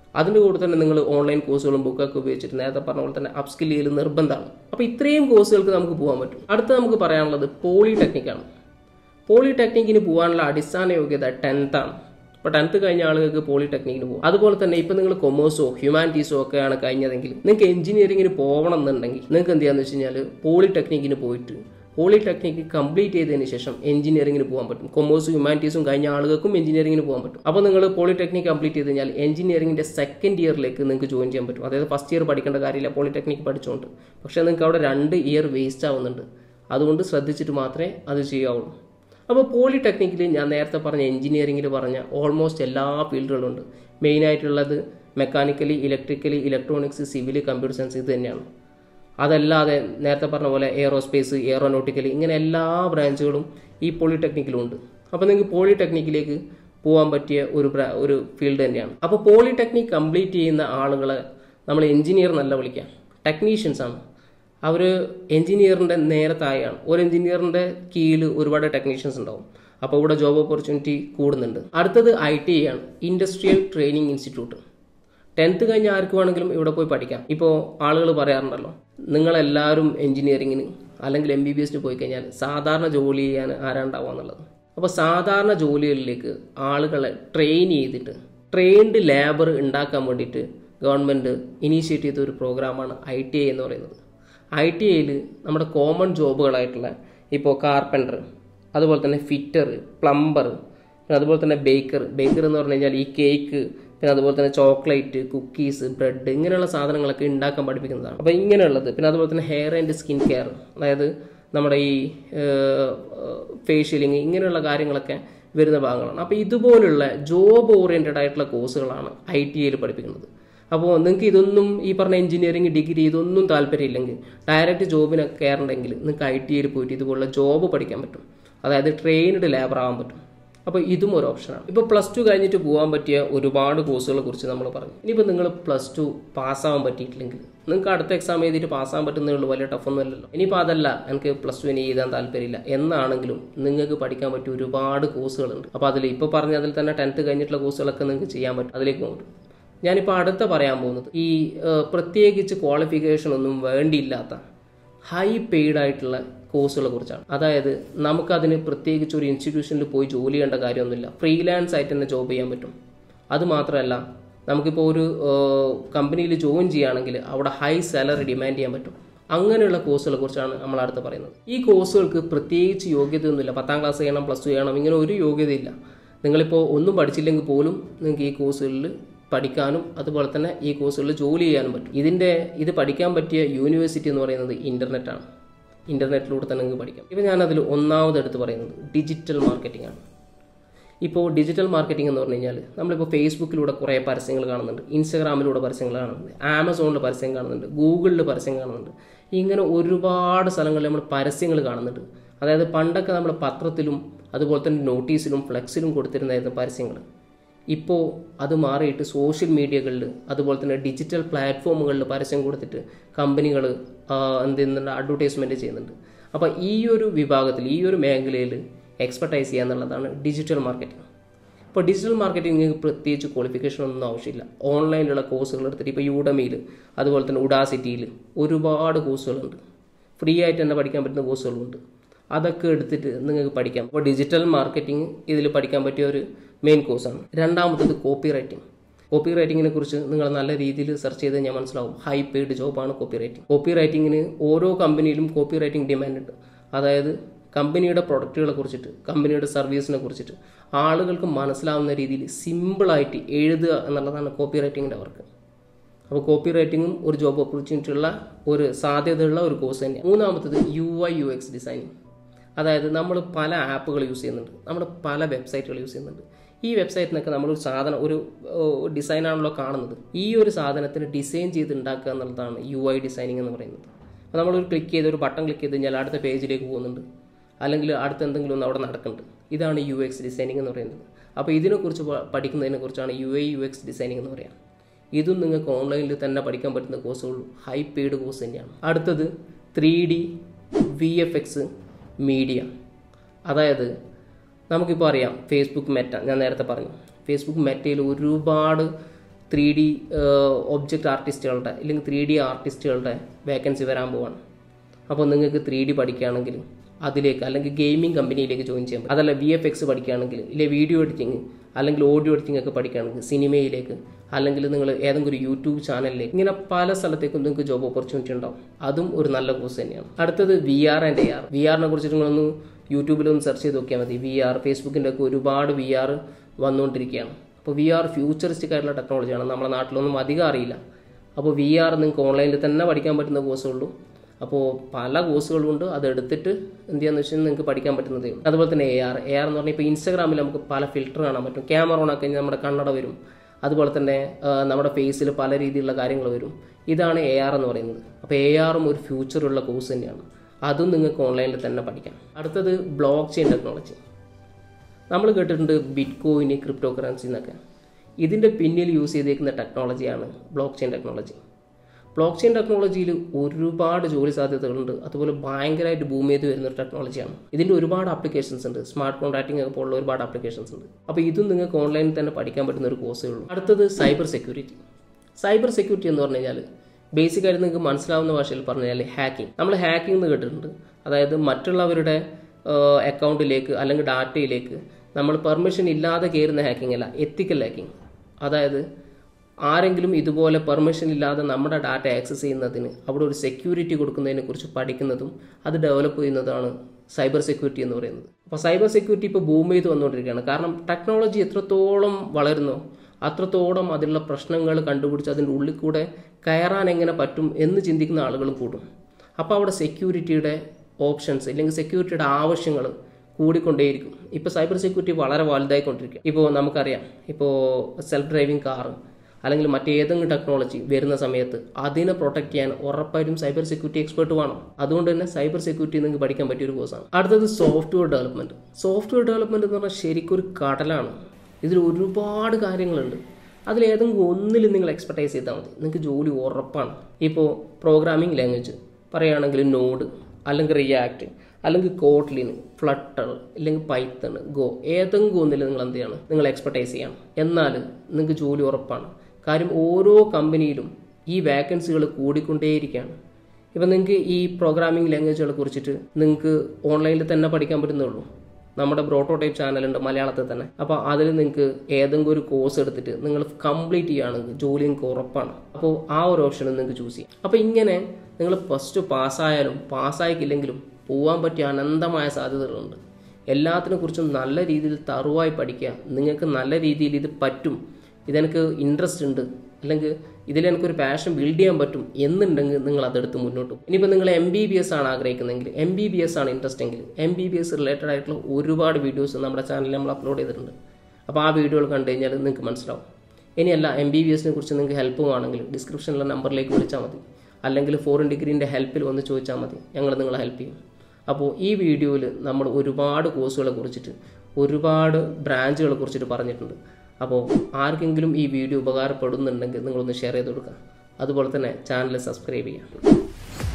അതിൻ്റെ കൂടെ തന്നെ നിങ്ങൾ ഓൺലൈൻ കോഴ്സുകളും ബുക്കൊക്കെ ഉപയോഗിച്ചിട്ട് നേരത്തെ പറഞ്ഞ പോലെ തന്നെ അപ്സ്കിൽ ചെയ്യൽ നിർബന്ധമാണ് അപ്പോൾ ഇത്രയും കോഴ്സുകൾക്ക് നമുക്ക് പോകാൻ പറ്റും അടുത്ത നമുക്ക് പറയാനുള്ളത് പോളിടെക്നിക്കാണ് പോളിടെക്നിക്കിന് പോകാനുള്ള അടിസ്ഥാന യോഗ്യത ടെൻത്താണ് ഇപ്പോൾ ടെൻത്ത് കഴിഞ്ഞ ആളുകൾക്ക് പോളിടെക്നിക്കിന് പോകും അതുപോലെ തന്നെ ഇപ്പം നിങ്ങൾ കൊമേഴ്സോ ഹ്യൂമാനിറ്റീസോ ഒക്കെയാണ് കഴിഞ്ഞതെങ്കിൽ നിങ്ങൾക്ക് എഞ്ചിനീയറിംഗിന് പോകണം എന്നുണ്ടെങ്കിൽ നിങ്ങൾക്ക് എന്ത് ചെയ്യാന്ന് വെച്ച് കഴിഞ്ഞാൽ പോളിടെക്നിക്കിന് പോയിട്ട് പോളിടെക്നിക്ക് കംപ്ലീറ്റ് ചെയ്തതിന് ശേഷം എഞ്ചിനീയറിംഗിന് പോകാൻ പറ്റും കൊമേഴ്സും ഹ്യൂമാനിറ്റീസും കഴിഞ്ഞ ആളുകൾക്കും എഞ്ചിനീയറിംഗിന് പോകാൻ പറ്റും അപ്പോൾ നിങ്ങൾ പോളിടെക്നിക് കംപ്ലീറ്റ് ചെയ്ത് കഴിഞ്ഞാൽ എഞ്ചിനീയറിംഗിൻ്റെ സെക്കൻഡ് ഇയറിലേക്ക് നിങ്ങൾക്ക് ജോയിൻ ചെയ്യാൻ പറ്റും അതായത് ഫസ്റ്റ് ഇയർ പഠിക്കേണ്ട കാര്യമില്ല പോളിടെക്നിക് പഠിച്ചുകൊണ്ട് പക്ഷേ നിങ്ങൾക്ക് അവിടെ രണ്ട് ഇയർ വേസ്റ്റ് ആവുന്നുണ്ട് അതുകൊണ്ട് ശ്രദ്ധിച്ചിട്ട് മാത്രമേ അത് ചെയ്യാവുള്ളൂ അപ്പോൾ പോളിടെക്നിക്കിൽ ഞാൻ നേരത്തെ പറഞ്ഞ എഞ്ചിനീയറിംഗിൽ പറഞ്ഞ ഓൾമോസ്റ്റ് എല്ലാ ഫീൽഡുകളുണ്ട് മെയിനായിട്ടുള്ളത് mechanically electrically electronics civil computer science ഇത് തന്നെയാണ് അതല്ലാതെ നേരത്തെ പറഞ്ഞ പോലെ എയറോസ്പേസ് എയറോനോട്ടിക്കൽ ഇങ്ങനെ എല്ലാ ബ്രാഞ്ചുകളും ഈ പോളിടെക്നിക്കിലും ഉണ്ട് അപ്പോൾ നിങ്ങൾക്ക് പോളിടെക്നിക്കിലേക്ക് പോകാൻ പറ്റിയ ഒരു ബ്രാ- ഒരു ഫീൽഡ് തന്നെയാണ് അപ്പോൾ പോളിടെക്നിക് കംപ്ലീറ്റ് ചെയ്യുന്ന ആളുകളെ നമ്മൾ എഞ്ചിനീയർ എന്നല്ല വിളിക്കാം ടെക്നീഷ്യൻസ് ആണ് അവർ എഞ്ചിനീയറിൻ്റെ നേരെ താഴെയാണ് ഒരു എഞ്ചിനീയറിൻ്റെ കീഴിൽ ഒരുപാട് ടെക്നീഷ്യൻസ് ഉണ്ടാവും അപ്പോൾ ഇവിടെ ജോബ് ഓപ്പർച്യൂണിറ്റി കൂടുന്നുണ്ട് അടുത്തത് ഐ ടി ആണ് ഇൻഡസ്ട്രിയൽ ട്രെയിനിങ് ഇൻസ്റ്റിറ്റ്യൂട്ട് ടെൻത്ത് കഴിഞ്ഞ ആർക്ക് വേണമെങ്കിലും ഇവിടെ പോയി പഠിക്കാം ഇപ്പോൾ ആളുകൾ പറയാറുണ്ടല്ലോ നിങ്ങളെല്ലാവരും എഞ്ചിനീയറിങ്ങിന് അല്ലെങ്കിൽ എം ബി ബി എസിന് പോയി കഴിഞ്ഞാൽ സാധാരണ ജോലി ചെയ്യാൻ ആരാണ്ടാവുക എന്നുള്ളത് അപ്പോൾ സാധാരണ ജോലികളിലേക്ക് ആളുകളെ ട്രെയിൻ ചെയ്തിട്ട് ട്രെയിൻഡ് ലേബർ ഉണ്ടാക്കാൻ വേണ്ടിയിട്ട് ഗവൺമെൻറ് ഇനീഷ്യേറ്റ് ചെയ്ത ഒരു പ്രോഗ്രാമാണ് ഐ ടി ഐ എന്ന് പറയുന്നത് ഐ ടി ഐയിൽ നമ്മുടെ കോമൺ ജോബുകളായിട്ടുള്ള ഇപ്പോൾ കാർപ്പൻറ്റർ അതുപോലെ തന്നെ ഫിറ്റർ പ്ലംബർ പിന്നെ അതുപോലെ തന്നെ ബേക്കർ ബേക്കർ എന്ന് പറഞ്ഞു കഴിഞ്ഞാൽ ഈ കേക്ക് പിന്നെ അതുപോലെ തന്നെ ചോക്ലേറ്റ് കുക്കീസ് ബ്രെഡ് ഇങ്ങനെയുള്ള സാധനങ്ങളൊക്കെ ഉണ്ടാക്കാൻ പഠിപ്പിക്കുന്നതാണ് അപ്പോൾ ഇങ്ങനെയുള്ളത് പിന്നെ അതുപോലെ തന്നെ ഹെയർ ആൻഡ് സ്കിൻ കെയർ അതായത് നമ്മുടെ ഈ ഫേഷ്യലിങ് ഇങ്ങനെയുള്ള കാര്യങ്ങളൊക്കെ വരുന്ന ഭാഗങ്ങളാണ് അപ്പോൾ ഇതുപോലുള്ള ജോബ് ഓറിയൻറ്റഡ് ആയിട്ടുള്ള കോഴ്സുകളാണ് ഐ ടി ഐയിൽ പഠിപ്പിക്കുന്നത് അപ്പോൾ നിങ്ങൾക്ക് ഇതൊന്നും ഈ പറഞ്ഞ എഞ്ചിനീയറിംഗ് ഡിഗ്രി ഇതൊന്നും താല്പര്യമില്ലെങ്കിൽ ഡയറക്റ്റ് ജോബിന് കയറണമെങ്കിൽ നിങ്ങൾക്ക് ഐ ടി ഐയിൽ പോയിട്ട് ഇതുപോലുള്ള ജോബ് പഠിക്കാൻ പറ്റും അതായത് ട്രെയിൻഡ് ലേബർ ആവാൻ പറ്റും അപ്പോൾ ഇതും ഒരു ഓപ്ഷനാണ് ഇപ്പോൾ പ്ലസ് ടു കഴിഞ്ഞിട്ട് പോകാൻ പറ്റിയ ഒരുപാട് കോഴ്സുകളെ കുറിച്ച് നമ്മൾ പറഞ്ഞു ഇനിയിപ്പോൾ നിങ്ങൾ പ്ലസ് ടു പാസ്സാവാൻ പറ്റിയിട്ടില്ലെങ്കിൽ നിങ്ങൾക്ക് അടുത്ത എക്സാം എഴുതിയിട്ട് പാസ്സാൻ പറ്റുന്നേ ഉള്ളൂ വലിയ ടഫൊന്നും അല്ലല്ലോ ഇനിയിപ്പോൾ അതല്ല എനിക്ക് പ്ലസ് ടു ഇനി എഴുതാൻ താല്പര്യമില്ല എന്നാണെങ്കിലും നിങ്ങൾക്ക് പഠിക്കാൻ പറ്റിയ ഒരുപാട് കോഴ്സുകളുണ്ട് അപ്പോൾ അതിൽ ഇപ്പോൾ പറഞ്ഞ അതിൽ തന്നെ ടെൻത്ത് കഴിഞ്ഞിട്ടുള്ള കോഴ്സുകളൊക്കെ നിങ്ങൾക്ക് ചെയ്യാൻ പറ്റും അതിലേക്ക് പോകും ഞാനിപ്പോൾ അടുത്ത പറയാൻ പോകുന്നത് ഈ ഏഹ്, പ്രത്യേകിച്ച് ക്വാളിഫിക്കേഷൻ ഒന്നും വേണ്ടിയില്ലാത്ത ഹൈ പെയ്ഡ് ആയിട്ടുള്ള കോഴ്സുകളെ കുറിച്ചാണ് അതായത് നമുക്കതിന് പ്രത്യേകിച്ച് ഒരു ഇൻസ്റ്റിറ്റ്യൂഷനിൽ പോയി ജോലി ചെയ്യേണ്ട കാര്യമൊന്നുമില്ല ഫ്രീലാൻസ് ആയിട്ട് തന്നെ ജോബ് ചെയ്യാൻ പറ്റും അത് മാത്രമല്ല നമുക്കിപ്പോൾ ഒരു കമ്പനിയിൽ ജോയിൻ ചെയ്യുകയാണെങ്കിൽ അവിടെ ഹൈ സാലറി ഡിമാൻഡ് ചെയ്യാൻ പറ്റും അങ്ങനെയുള്ള കോഴ്സുകളെ കുറിച്ചാണ് നമ്മൾ അടുത്ത് പറയുന്നത് ഈ കോഴ്സുകൾക്ക് പ്രത്യേകിച്ച് യോഗ്യതയൊന്നുമില്ല പത്താം ക്ലാസ് ചെയ്യണം പ്ലസ് ടു ചെയ്യണം ഇങ്ങനെ ഒരു യോഗ്യതയില്ല നിങ്ങളിപ്പോൾ ഒന്നും പഠിച്ചില്ലെങ്കിൽ പോലും നിങ്ങൾക്ക് ഈ കോഴ്സുകളിൽ പഠിക്കാനും അതുപോലെ തന്നെ ഈ കോഴ്സുകളിൽ ജോലി ചെയ്യാനും പറ്റും ഇതിൻ്റെ ഇത് പഠിക്കാൻ പറ്റിയ യൂണിവേഴ്സിറ്റി എന്ന് പറയുന്നത് ഇൻ്റർനെറ്റാണ് ഇൻ്റർനെറ്റിലൂടെ തന്നെ നിങ്ങൾക്ക് പഠിക്കാം ഇപ്പോൾ ഞാനതിൽ ഒന്നാമത് എടുത്ത് പറയുന്നത് ഡിജിറ്റൽ മാർക്കറ്റിംഗ് ആണ് ഇപ്പോൾ ഡിജിറ്റൽ മാർക്കറ്റിംഗ് എന്ന് പറഞ്ഞു കഴിഞ്ഞാൽ നമ്മളിപ്പോൾ ഫേസ്ബുക്കിലൂടെ കുറേ പരസ്യങ്ങൾ കാണുന്നുണ്ട് ഇൻസ്റ്റാഗ്രാമിലൂടെ പരസ്യങ്ങൾ കാണുന്നുണ്ട് ആമസോണിൽ പരസ്യം കാണുന്നുണ്ട് ഗൂഗിളിൽ പരസ്യം കാണുന്നുണ്ട് ഇങ്ങനെ ഒരുപാട് സ്ഥലങ്ങളിൽ നമ്മൾ പരസ്യങ്ങൾ കാണുന്നുണ്ട് അതായത് പണ്ടൊക്കെ നമ്മൾ പത്രത്തിലും അതുപോലെ തന്നെ നോട്ടീസിലും ഫ്ലെക്സിലും കൊടുത്തിരുന്നായിരുന്നു പരസ്യങ്ങൾ ഇപ്പോൾ അത് മാറിയിട്ട് സോഷ്യൽ മീഡിയകളിൽ അതുപോലെ തന്നെ ഡിജിറ്റൽ പ്ലാറ്റ്ഫോമുകളിൽ പരസ്യം കൊടുത്തിട്ട് കമ്പനികൾ എന്ത് ചെയ്യുന്നുണ്ട് അഡ്വർടൈസ്മെൻറ്റ് ചെയ്യുന്നുണ്ട് അപ്പോൾ ഈ ഒരു വിഭാഗത്തിൽ ഈ ഒരു മേഖലയിൽ എക്സ്പെർട്ടൈസ് ചെയ്യുക എന്നുള്ളതാണ് ഡിജിറ്റൽ മാർക്കറ്റിംഗ് ഇപ്പോൾ ഡിജിറ്റൽ മാർക്കറ്റിംഗ് പ്രത്യേകിച്ച് ക്വാളിഫിക്കേഷൻ ഒന്നും ആവശ്യമില്ല ഓൺലൈനിലുള്ള കോഴ്സുകൾ എടുത്തിട്ട് ഇപ്പോൾ യൂഡമിയിൽ അതുപോലെ തന്നെ ഉഡാസിറ്റിയിൽ ഒരുപാട് കോഴ്സുകളുണ്ട് ഫ്രീ ആയിട്ട് തന്നെ പഠിക്കാൻ പറ്റുന്ന കോഴ്സുകളുണ്ട് അതൊക്കെ എടുത്തിട്ട് നിങ്ങൾക്ക് പഠിക്കാം അപ്പോൾ ഡിജിറ്റൽ മാർക്കറ്റിംഗ് ഇതിൽ പഠിക്കാൻ പറ്റിയ ഒരു മെയിൻ കോഴ്സാണ് രണ്ടാമത്തത് കോപ്പി റൈറ്റിംഗ് കോപ്പി റൈറ്റിങ്ങിനെ കുറിച്ച് നിങ്ങൾ നല്ല രീതിയിൽ സെർച്ച് ചെയ്ത് ഞാൻ മനസ്സിലാവും ഹൈ പെയ്ഡ് ജോബാണ് കോപ്പി റൈറ്റിംഗ് കോപ്പി റൈറ്റിങ്ങിന് ഓരോ കമ്പനിയിലും കോപ്പി റൈറ്റിംഗ് ഡിമാൻഡ് ഉണ്ട് അതായത് കമ്പനിയുടെ പ്രൊഡക്റ്റുകളെ കുറിച്ചിട്ട് കമ്പനിയുടെ സർവീസിനെ കുറിച്ചിട്ട് ആളുകൾക്ക് മനസ്സിലാവുന്ന രീതിയിൽ സിമ്പിളായിട്ട് എഴുതുക എന്നുള്ളതാണ് കോപ്പി റൈറ്റിങ്ങിൻ്റെ വർക്ക് അപ്പോൾ കോപ്പി റൈറ്റിങ്ങും ഒരു ജോബ് ഓപ്പർച്യൂണിറ്റി ഉള്ള ഒരു സാധ്യതയുള്ള ഒരു കോഴ്സ് തന്നെയാണ് മൂന്നാമത്തത് U I U X designing അതായത് നമ്മൾ പല ആപ്പുകൾ യൂസ് ചെയ്യുന്നുണ്ട് നമ്മൾ പല വെബ്സൈറ്റുകൾ യൂസ് ചെയ്യുന്നുണ്ട് ഈ വെബ്സൈറ്റിനൊക്കെ നമ്മളൊരു സാധനം ഒരു ഡിസൈനാണല്ലോ കാണുന്നത് ഈ ഒരു സാധനത്തിന് ഡിസൈൻ ചെയ്ത് ഉണ്ടാക്കുക എന്നുള്ളതാണ് യു ഐ ഡിസൈനിങ് എന്ന് പറയുന്നത് അപ്പോൾ നമ്മളൊരു ക്ലിക്ക് ചെയ്ത് ഒരു ബട്ടൺ ക്ലിക്ക് ചെയ്ത് കഴിഞ്ഞാൽ അടുത്ത പേജിലേക്ക് പോകുന്നുണ്ട് അല്ലെങ്കിൽ അടുത്ത എന്തെങ്കിലും ഒന്ന് അവിടെ നടക്കുന്നുണ്ട് ഇതാണ് യു എക്സ് ഡിസൈനിങ് എന്ന് പറയുന്നത് അപ്പോൾ ഇതിനെക്കുറിച്ച് പ- പഠിക്കുന്നതിനെ കുറിച്ചാണ് U I U X designing എന്ന് പറയുക ഇതും നിങ്ങൾക്ക് ഓൺലൈനിൽ തന്നെ പഠിക്കാൻ പറ്റുന്ന കോഴ്സുകൾ ഹൈ പെയ്ഡ് കോഴ്സ് തന്നെയാണ് അടുത്തത് three D V F X media അതായത് നമുക്കിപ്പോൾ അറിയാം ഫേസ്ബുക്ക് മെറ്റ ഞാൻ നേരത്തെ പറഞ്ഞു ഫേസ്ബുക്ക് മെറ്റയിൽ ഒരുപാട് ത്രീ ഡി ഒബ്ജക്റ്റ് ആർട്ടിസ്റ്റുകളുടെ അല്ലെങ്കിൽ ത്രീ ഡി ആർട്ടിസ്റ്റുകളുടെ വേക്കൻസി വരാൻ പോവാണ് അപ്പോൾ നിങ്ങൾക്ക് ത്രീ ഡി പഠിക്കുകയാണെങ്കിൽ അതിലേക്ക് അല്ലെങ്കിൽ ഗെയിമിംഗ് കമ്പനിയിലേക്ക് ജോയിൻ ചെയ്യാൻ പറ്റും അതല്ല വി എഫ് എക്സ് പഠിക്കുകയാണെങ്കിൽ ഇല്ലെ വീഡിയോ എഡിറ്റിംഗ് അല്ലെങ്കിൽ ഓഡിയോ എഡിറ്റിംഗ് ഒക്കെ പഠിക്കുകയാണെങ്കിൽ സിനിമയിലേക്ക് അല്ലെങ്കിൽ നിങ്ങൾ ഏതെങ്കിലും ഒരു യൂട്യൂബ് ചാനലിലേക്ക് ഇങ്ങനെ പല സ്ഥലത്തേക്കും നിങ്ങൾക്ക് ജോബ് ഓപ്പർച്യൂണിറ്റി ഉണ്ടാവും അതും ഒരു നല്ല കോഴ്സ് തന്നെയാണ് അടുത്തത് V R and A R V ആറിനെ കുറിച്ചിട്ട് നിങ്ങളൊന്ന് യൂട്യൂബിലൊന്ന് സെർച്ച് ചെയ്ത് നോക്കിയാൽ മതി വി ആർ ഫേസ്ബുക്കിൻ്റെ ഒക്കെ ഒരുപാട് വി ആർ വന്നുകൊണ്ടിരിക്കുകയാണ് അപ്പോൾ വി ആർ ഫ്യൂച്ചറിസ്റ്റിക് ആയിട്ടുള്ള ടെക്നോളജിയാണ് നമ്മുടെ നാട്ടിലൊന്നും അധികം അറിയില്ല അപ്പോൾ വി ആർ നിങ്ങൾക്ക് ഓൺലൈനിൽ തന്നെ പഠിക്കാൻ പറ്റുന്ന കോഴ്സുള്ളൂ അപ്പോൾ പല കോഴ്സുകളുണ്ട് അത് എടുത്തിട്ട് എന്ത് ചെയ്യാന്ന് വെച്ചാൽ നിങ്ങൾക്ക് പഠിക്കാൻ പറ്റുന്നതേ ഉള്ളൂ അതുപോലെ തന്നെ എ ആർ എ ആർ എന്ന് പറഞ്ഞാൽ ഇപ്പോൾ ഇൻസ്റ്റാഗ്രാമിൽ നമുക്ക് പല ഫിൽറ്റർ കാണാൻ പറ്റും ക്യാമറ ഓൺ ആക്കി കഴിഞ്ഞാൽ നമ്മുടെ കണ്ണട വരും അതുപോലെ തന്നെ ആ, നമ്മുടെ ഫേസിൽ പല രീതിയിലുള്ള കാര്യങ്ങൾ വരും ഇതാണ് എ ആർ എന്ന് പറയുന്നത് അപ്പോൾ എ ആറും ഒരു ഫ്യൂച്ചറുള്ള കോഴ്സ് തന്നെയാണ് അതും നിങ്ങൾക്ക് ഓൺലൈനിൽ തന്നെ പഠിക്കാം അടുത്തത് ബ്ലോക്ക് ചെയിൻ ടെക്നോളജി നമ്മൾ കേട്ടിട്ടുണ്ട് ബിറ്റ് കോയിന് ക്രിപ്റ്റോ കറൻസി എന്നൊക്കെ ഇതിൻ്റെ പിന്നിൽ യൂസ് ചെയ്തേക്കുന്ന ടെക്നോളജിയാണ് block chain technology block chain ടെക്നോളജിയിൽ ഒരുപാട് ജോലി സാധ്യതകളുണ്ട് അതുപോലെ ഭയങ്കരമായിട്ട് ബൂം ചെയ്ത് വരുന്ന ഒരു ടെക്നോളജിയാണ് ഇതിൻ്റെ ഒരുപാട് ആപ്ലിക്കേഷൻസ് ഉണ്ട് സ്മാർട്ട് കോൺട്രാക്ടിംഗ് ഒക്കെ പോലുള്ള ഒരുപാട് ആപ്ലിക്കേഷൻസ് ഉണ്ട് അപ്പോൾ ഇതും നിങ്ങൾക്ക് ഓൺലൈനിൽ തന്നെ പഠിക്കാൻ പറ്റുന്ന ഒരു കോഴ്സേ ഉള്ളൂ അടുത്തത് സൈബർ സെക്യൂരിറ്റി സൈബർ സെക്യൂരിറ്റി എന്ന് പറഞ്ഞു കഴിഞ്ഞാൽ ബേസിക് ആയിട്ട് നിങ്ങൾക്ക് മനസ്സിലാവുന്ന ഭാഷയിൽ പറഞ്ഞു കഴിഞ്ഞാൽ ഹാക്കിംഗ് നമ്മൾ ഹാക്കിംഗ് എന്ന് കേട്ടിട്ടുണ്ട് അതായത് മറ്റുള്ളവരുടെ അക്കൗണ്ടിലേക്ക് അല്ലെങ്കിൽ ഡാറ്റയിലേക്ക് നമ്മൾ പെർമിഷൻ ഇല്ലാതെ കയറുന്ന ഹാക്കിംഗ് അല്ല എത്തിക്കൽ ഹാക്കിംഗ് അതായത് ആരെങ്കിലും ഇതുപോലെ പെർമിഷൻ ഇല്ലാതെ നമ്മുടെ ഡാറ്റ ആക്സസ് ചെയ്യുന്നതിന് അവിടെ ഒരു സെക്യൂരിറ്റി കൊടുക്കുന്നതിനെ കുറിച്ച് പഠിക്കുന്നതും അത് ഡെവലപ്പ് ചെയ്യുന്നതാണ് സൈബർ സെക്യൂരിറ്റി എന്ന് പറയുന്നത് അപ്പോൾ സൈബർ സെക്യൂരിറ്റി ഇപ്പോൾ ബൂം ചെയ്ത് വന്നുകൊണ്ടിരിക്കുകയാണ് കാരണം ടെക്നോളജി എത്രത്തോളം വളരുന്നോ അത്രത്തോളം അതിലുള്ള പ്രശ്നങ്ങൾ കണ്ടുപിടിച്ച് അതിൻ്റെ ഉള്ളിൽ കൂടെ കയറാൻ എങ്ങനെ പറ്റും എന്ന് ചിന്തിക്കുന്ന ആളുകളും കൂടും അപ്പോൾ അവിടെ സെക്യൂരിറ്റിയുടെ ഓപ്ഷൻസ് അല്ലെങ്കിൽ സെക്യൂരിറ്റിയുടെ ആവശ്യങ്ങൾ കൂടിക്കൊണ്ടേയിരിക്കും ഇപ്പോൾ സൈബർ സെക്യൂരിറ്റി വളരെ വലുതായിക്കൊണ്ടിരിക്കുക ഇപ്പോൾ നമുക്കറിയാം ഇപ്പോൾ സെൽഫ് ഡ്രൈവിംഗ് കാർ അല്ലെങ്കിൽ മറ്റേതെങ്കിലും ടെക്നോളജി വരുന്ന സമയത്ത് അതിനെ പ്രൊട്ടക്ട് ചെയ്യാൻ ഉറപ്പായിട്ടും സൈബർ സെക്യൂരിറ്റി എക്സ്പേർട്ട് വേണം അതുകൊണ്ട് തന്നെ സൈബർ സെക്യൂരിറ്റി നിങ്ങൾക്ക് പഠിക്കാൻ പറ്റിയ ഒരു കോഴ്സാണ് അടുത്തത് സോഫ്റ്റ്വെയർ ഡെവലപ്മെന്റ് സോഫ്റ്റ്വെയർ ഡെവലപ്മെന്റ് എന്ന് പറഞ്ഞാൽ ശരിക്കും ഒരു കടലാണ് ഇതിൽ ഒരുപാട് കാര്യങ്ങളുണ്ട് അതിലേതെങ്കിലും ഒന്നിൽ നിങ്ങൾ എക്സ്പെർട്ടൈസ് ചെയ്താൽ മതി നിങ്ങൾക്ക് ജോലി ഉറപ്പാണ് ഇപ്പോൾ പ്രോഗ്രാമിംഗ് ലാംഗ്വേജ് പറയുകയാണെങ്കിൽ നോഡ് അല്ലെങ്കിൽ റിയാക്ട് അല്ലെങ്കിൽ കോട്ട്ലിന് ഫ്ലട്ടർ അല്ലെങ്കിൽ പൈത്തൺ ഗോ ഏതെങ്കിലും ഒന്നിൽ നിങ്ങൾ എന്ത് ചെയ്യണം നിങ്ങൾ എക്സ്പെർട്ടൈസ് ചെയ്യണം എന്നാൽ നിങ്ങൾക്ക് ജോലി ഉറപ്പാണ് കാര്യം ഓരോ കമ്പനിയിലും ഈ വാക്കൻസികൾ കൂടിക്കൊണ്ടേയിരിക്കുകയാണ് ഇപ്പം നിങ്ങൾക്ക് ഈ പ്രോഗ്രാമിംഗ് ലാംഗ്വേജുകളെ കുറിച്ചിട്ട് നിങ്ങൾക്ക് ഓൺലൈനിൽ തന്നെ പഠിക്കാൻ പറ്റുന്നുള്ളൂ നമ്മുടെ ബ്രോട്ടോടൈപ്പ് ചാനലുണ്ട് മലയാളത്തിൽ തന്നെ അപ്പോൾ അതിൽ നിങ്ങൾക്ക് ഏതെങ്കിലും ഒരു കോഴ്സ് എടുത്തിട്ട് നിങ്ങൾ കംപ്ലീറ്റ് ചെയ്യുകയാണെങ്കിൽ ജോലി നിങ്ങൾക്ക് ഉറപ്പാണ് അപ്പോൾ ആ ഒരു ഓപ്ഷൻ നിങ്ങൾക്ക് ചൂസ് ചെയ്യാം അപ്പോൾ ഇങ്ങനെ നിങ്ങൾ ഫസ്റ്റ് പാസ്സായാലും പാസ്സായിക്കില്ലെങ്കിലും പോകാൻ പറ്റിയ അനന്തമായ സാധ്യതകളുണ്ട് എല്ലാത്തിനെ കുറിച്ചും നല്ല രീതിയിൽ തറുവായി പഠിക്കുക നിങ്ങൾക്ക് നല്ല രീതിയിൽ ഇത് പറ്റും ഇതെനിക്ക് ഇൻട്രസ്റ്റ് ഉണ്ട് അല്ലെങ്കിൽ ഇതിൽ എനിക്കൊരു പാഷൻ ബിൽഡ് ചെയ്യാൻ പറ്റും എന്നുണ്ടെങ്കിൽ നിങ്ങൾ അതെടുത്ത് മുന്നോട്ട് പോകും ഇനിയിപ്പോൾ നിങ്ങൾ എം ബി ബി എസ് ആണ് ആഗ്രഹിക്കുന്നതെങ്കിൽ എം ബി ബി എസ് ആണ് ഇൻട്രസ്റ്റ് എങ്കിൽ M B B S related ആയിട്ടുള്ള ഒരുപാട് വീഡിയോസ് നമ്മുടെ ചാനലിൽ നമ്മൾ അപ്ലോഡ് ചെയ്തിട്ടുണ്ട് അപ്പോൾ ആ വീഡിയോകൾ കണ്ടു കഴിഞ്ഞാൽ നിങ്ങൾക്ക് മനസ്സിലാവും ഇനിയല്ല എം ബി ബി എസിനെ കുറിച്ച് നിങ്ങൾക്ക് ഹെൽപ്പ് വേണമെങ്കിൽ ഡിസ്ക്രിപ്ഷനിലെ നമ്പറിലേക്ക് വിളിച്ചാൽ മതി അല്ലെങ്കിൽ ഫോറിൻ ഡിഗ്രീൻ്റെ ഹെൽപ്പിൽ വന്ന് ചോദിച്ചാൽ മതി ഞങ്ങൾ നിങ്ങളെ ഹെൽപ്പ് ചെയ്യും അപ്പോൾ ഈ വീഡിയോയിൽ നമ്മൾ ഒരുപാട് കോഴ്സുകളെ കുറിച്ചിട്ട് ഒരുപാട് ബ്രാഞ്ചുകളെ കുറിച്ചിട്ട് പറഞ്ഞിട്ടുണ്ട് അപ്പോൾ ആർക്കെങ്കിലും ഈ വീഡിയോ ഉപകാരപ്പെടുന്നുണ്ടെങ്കിൽ നിങ്ങളൊന്ന് ഷെയർ ചെയ്ത് കൊടുക്കുക അതുപോലെ തന്നെ ചാനൽ സബ്സ്ക്രൈബ് ചെയ്യുക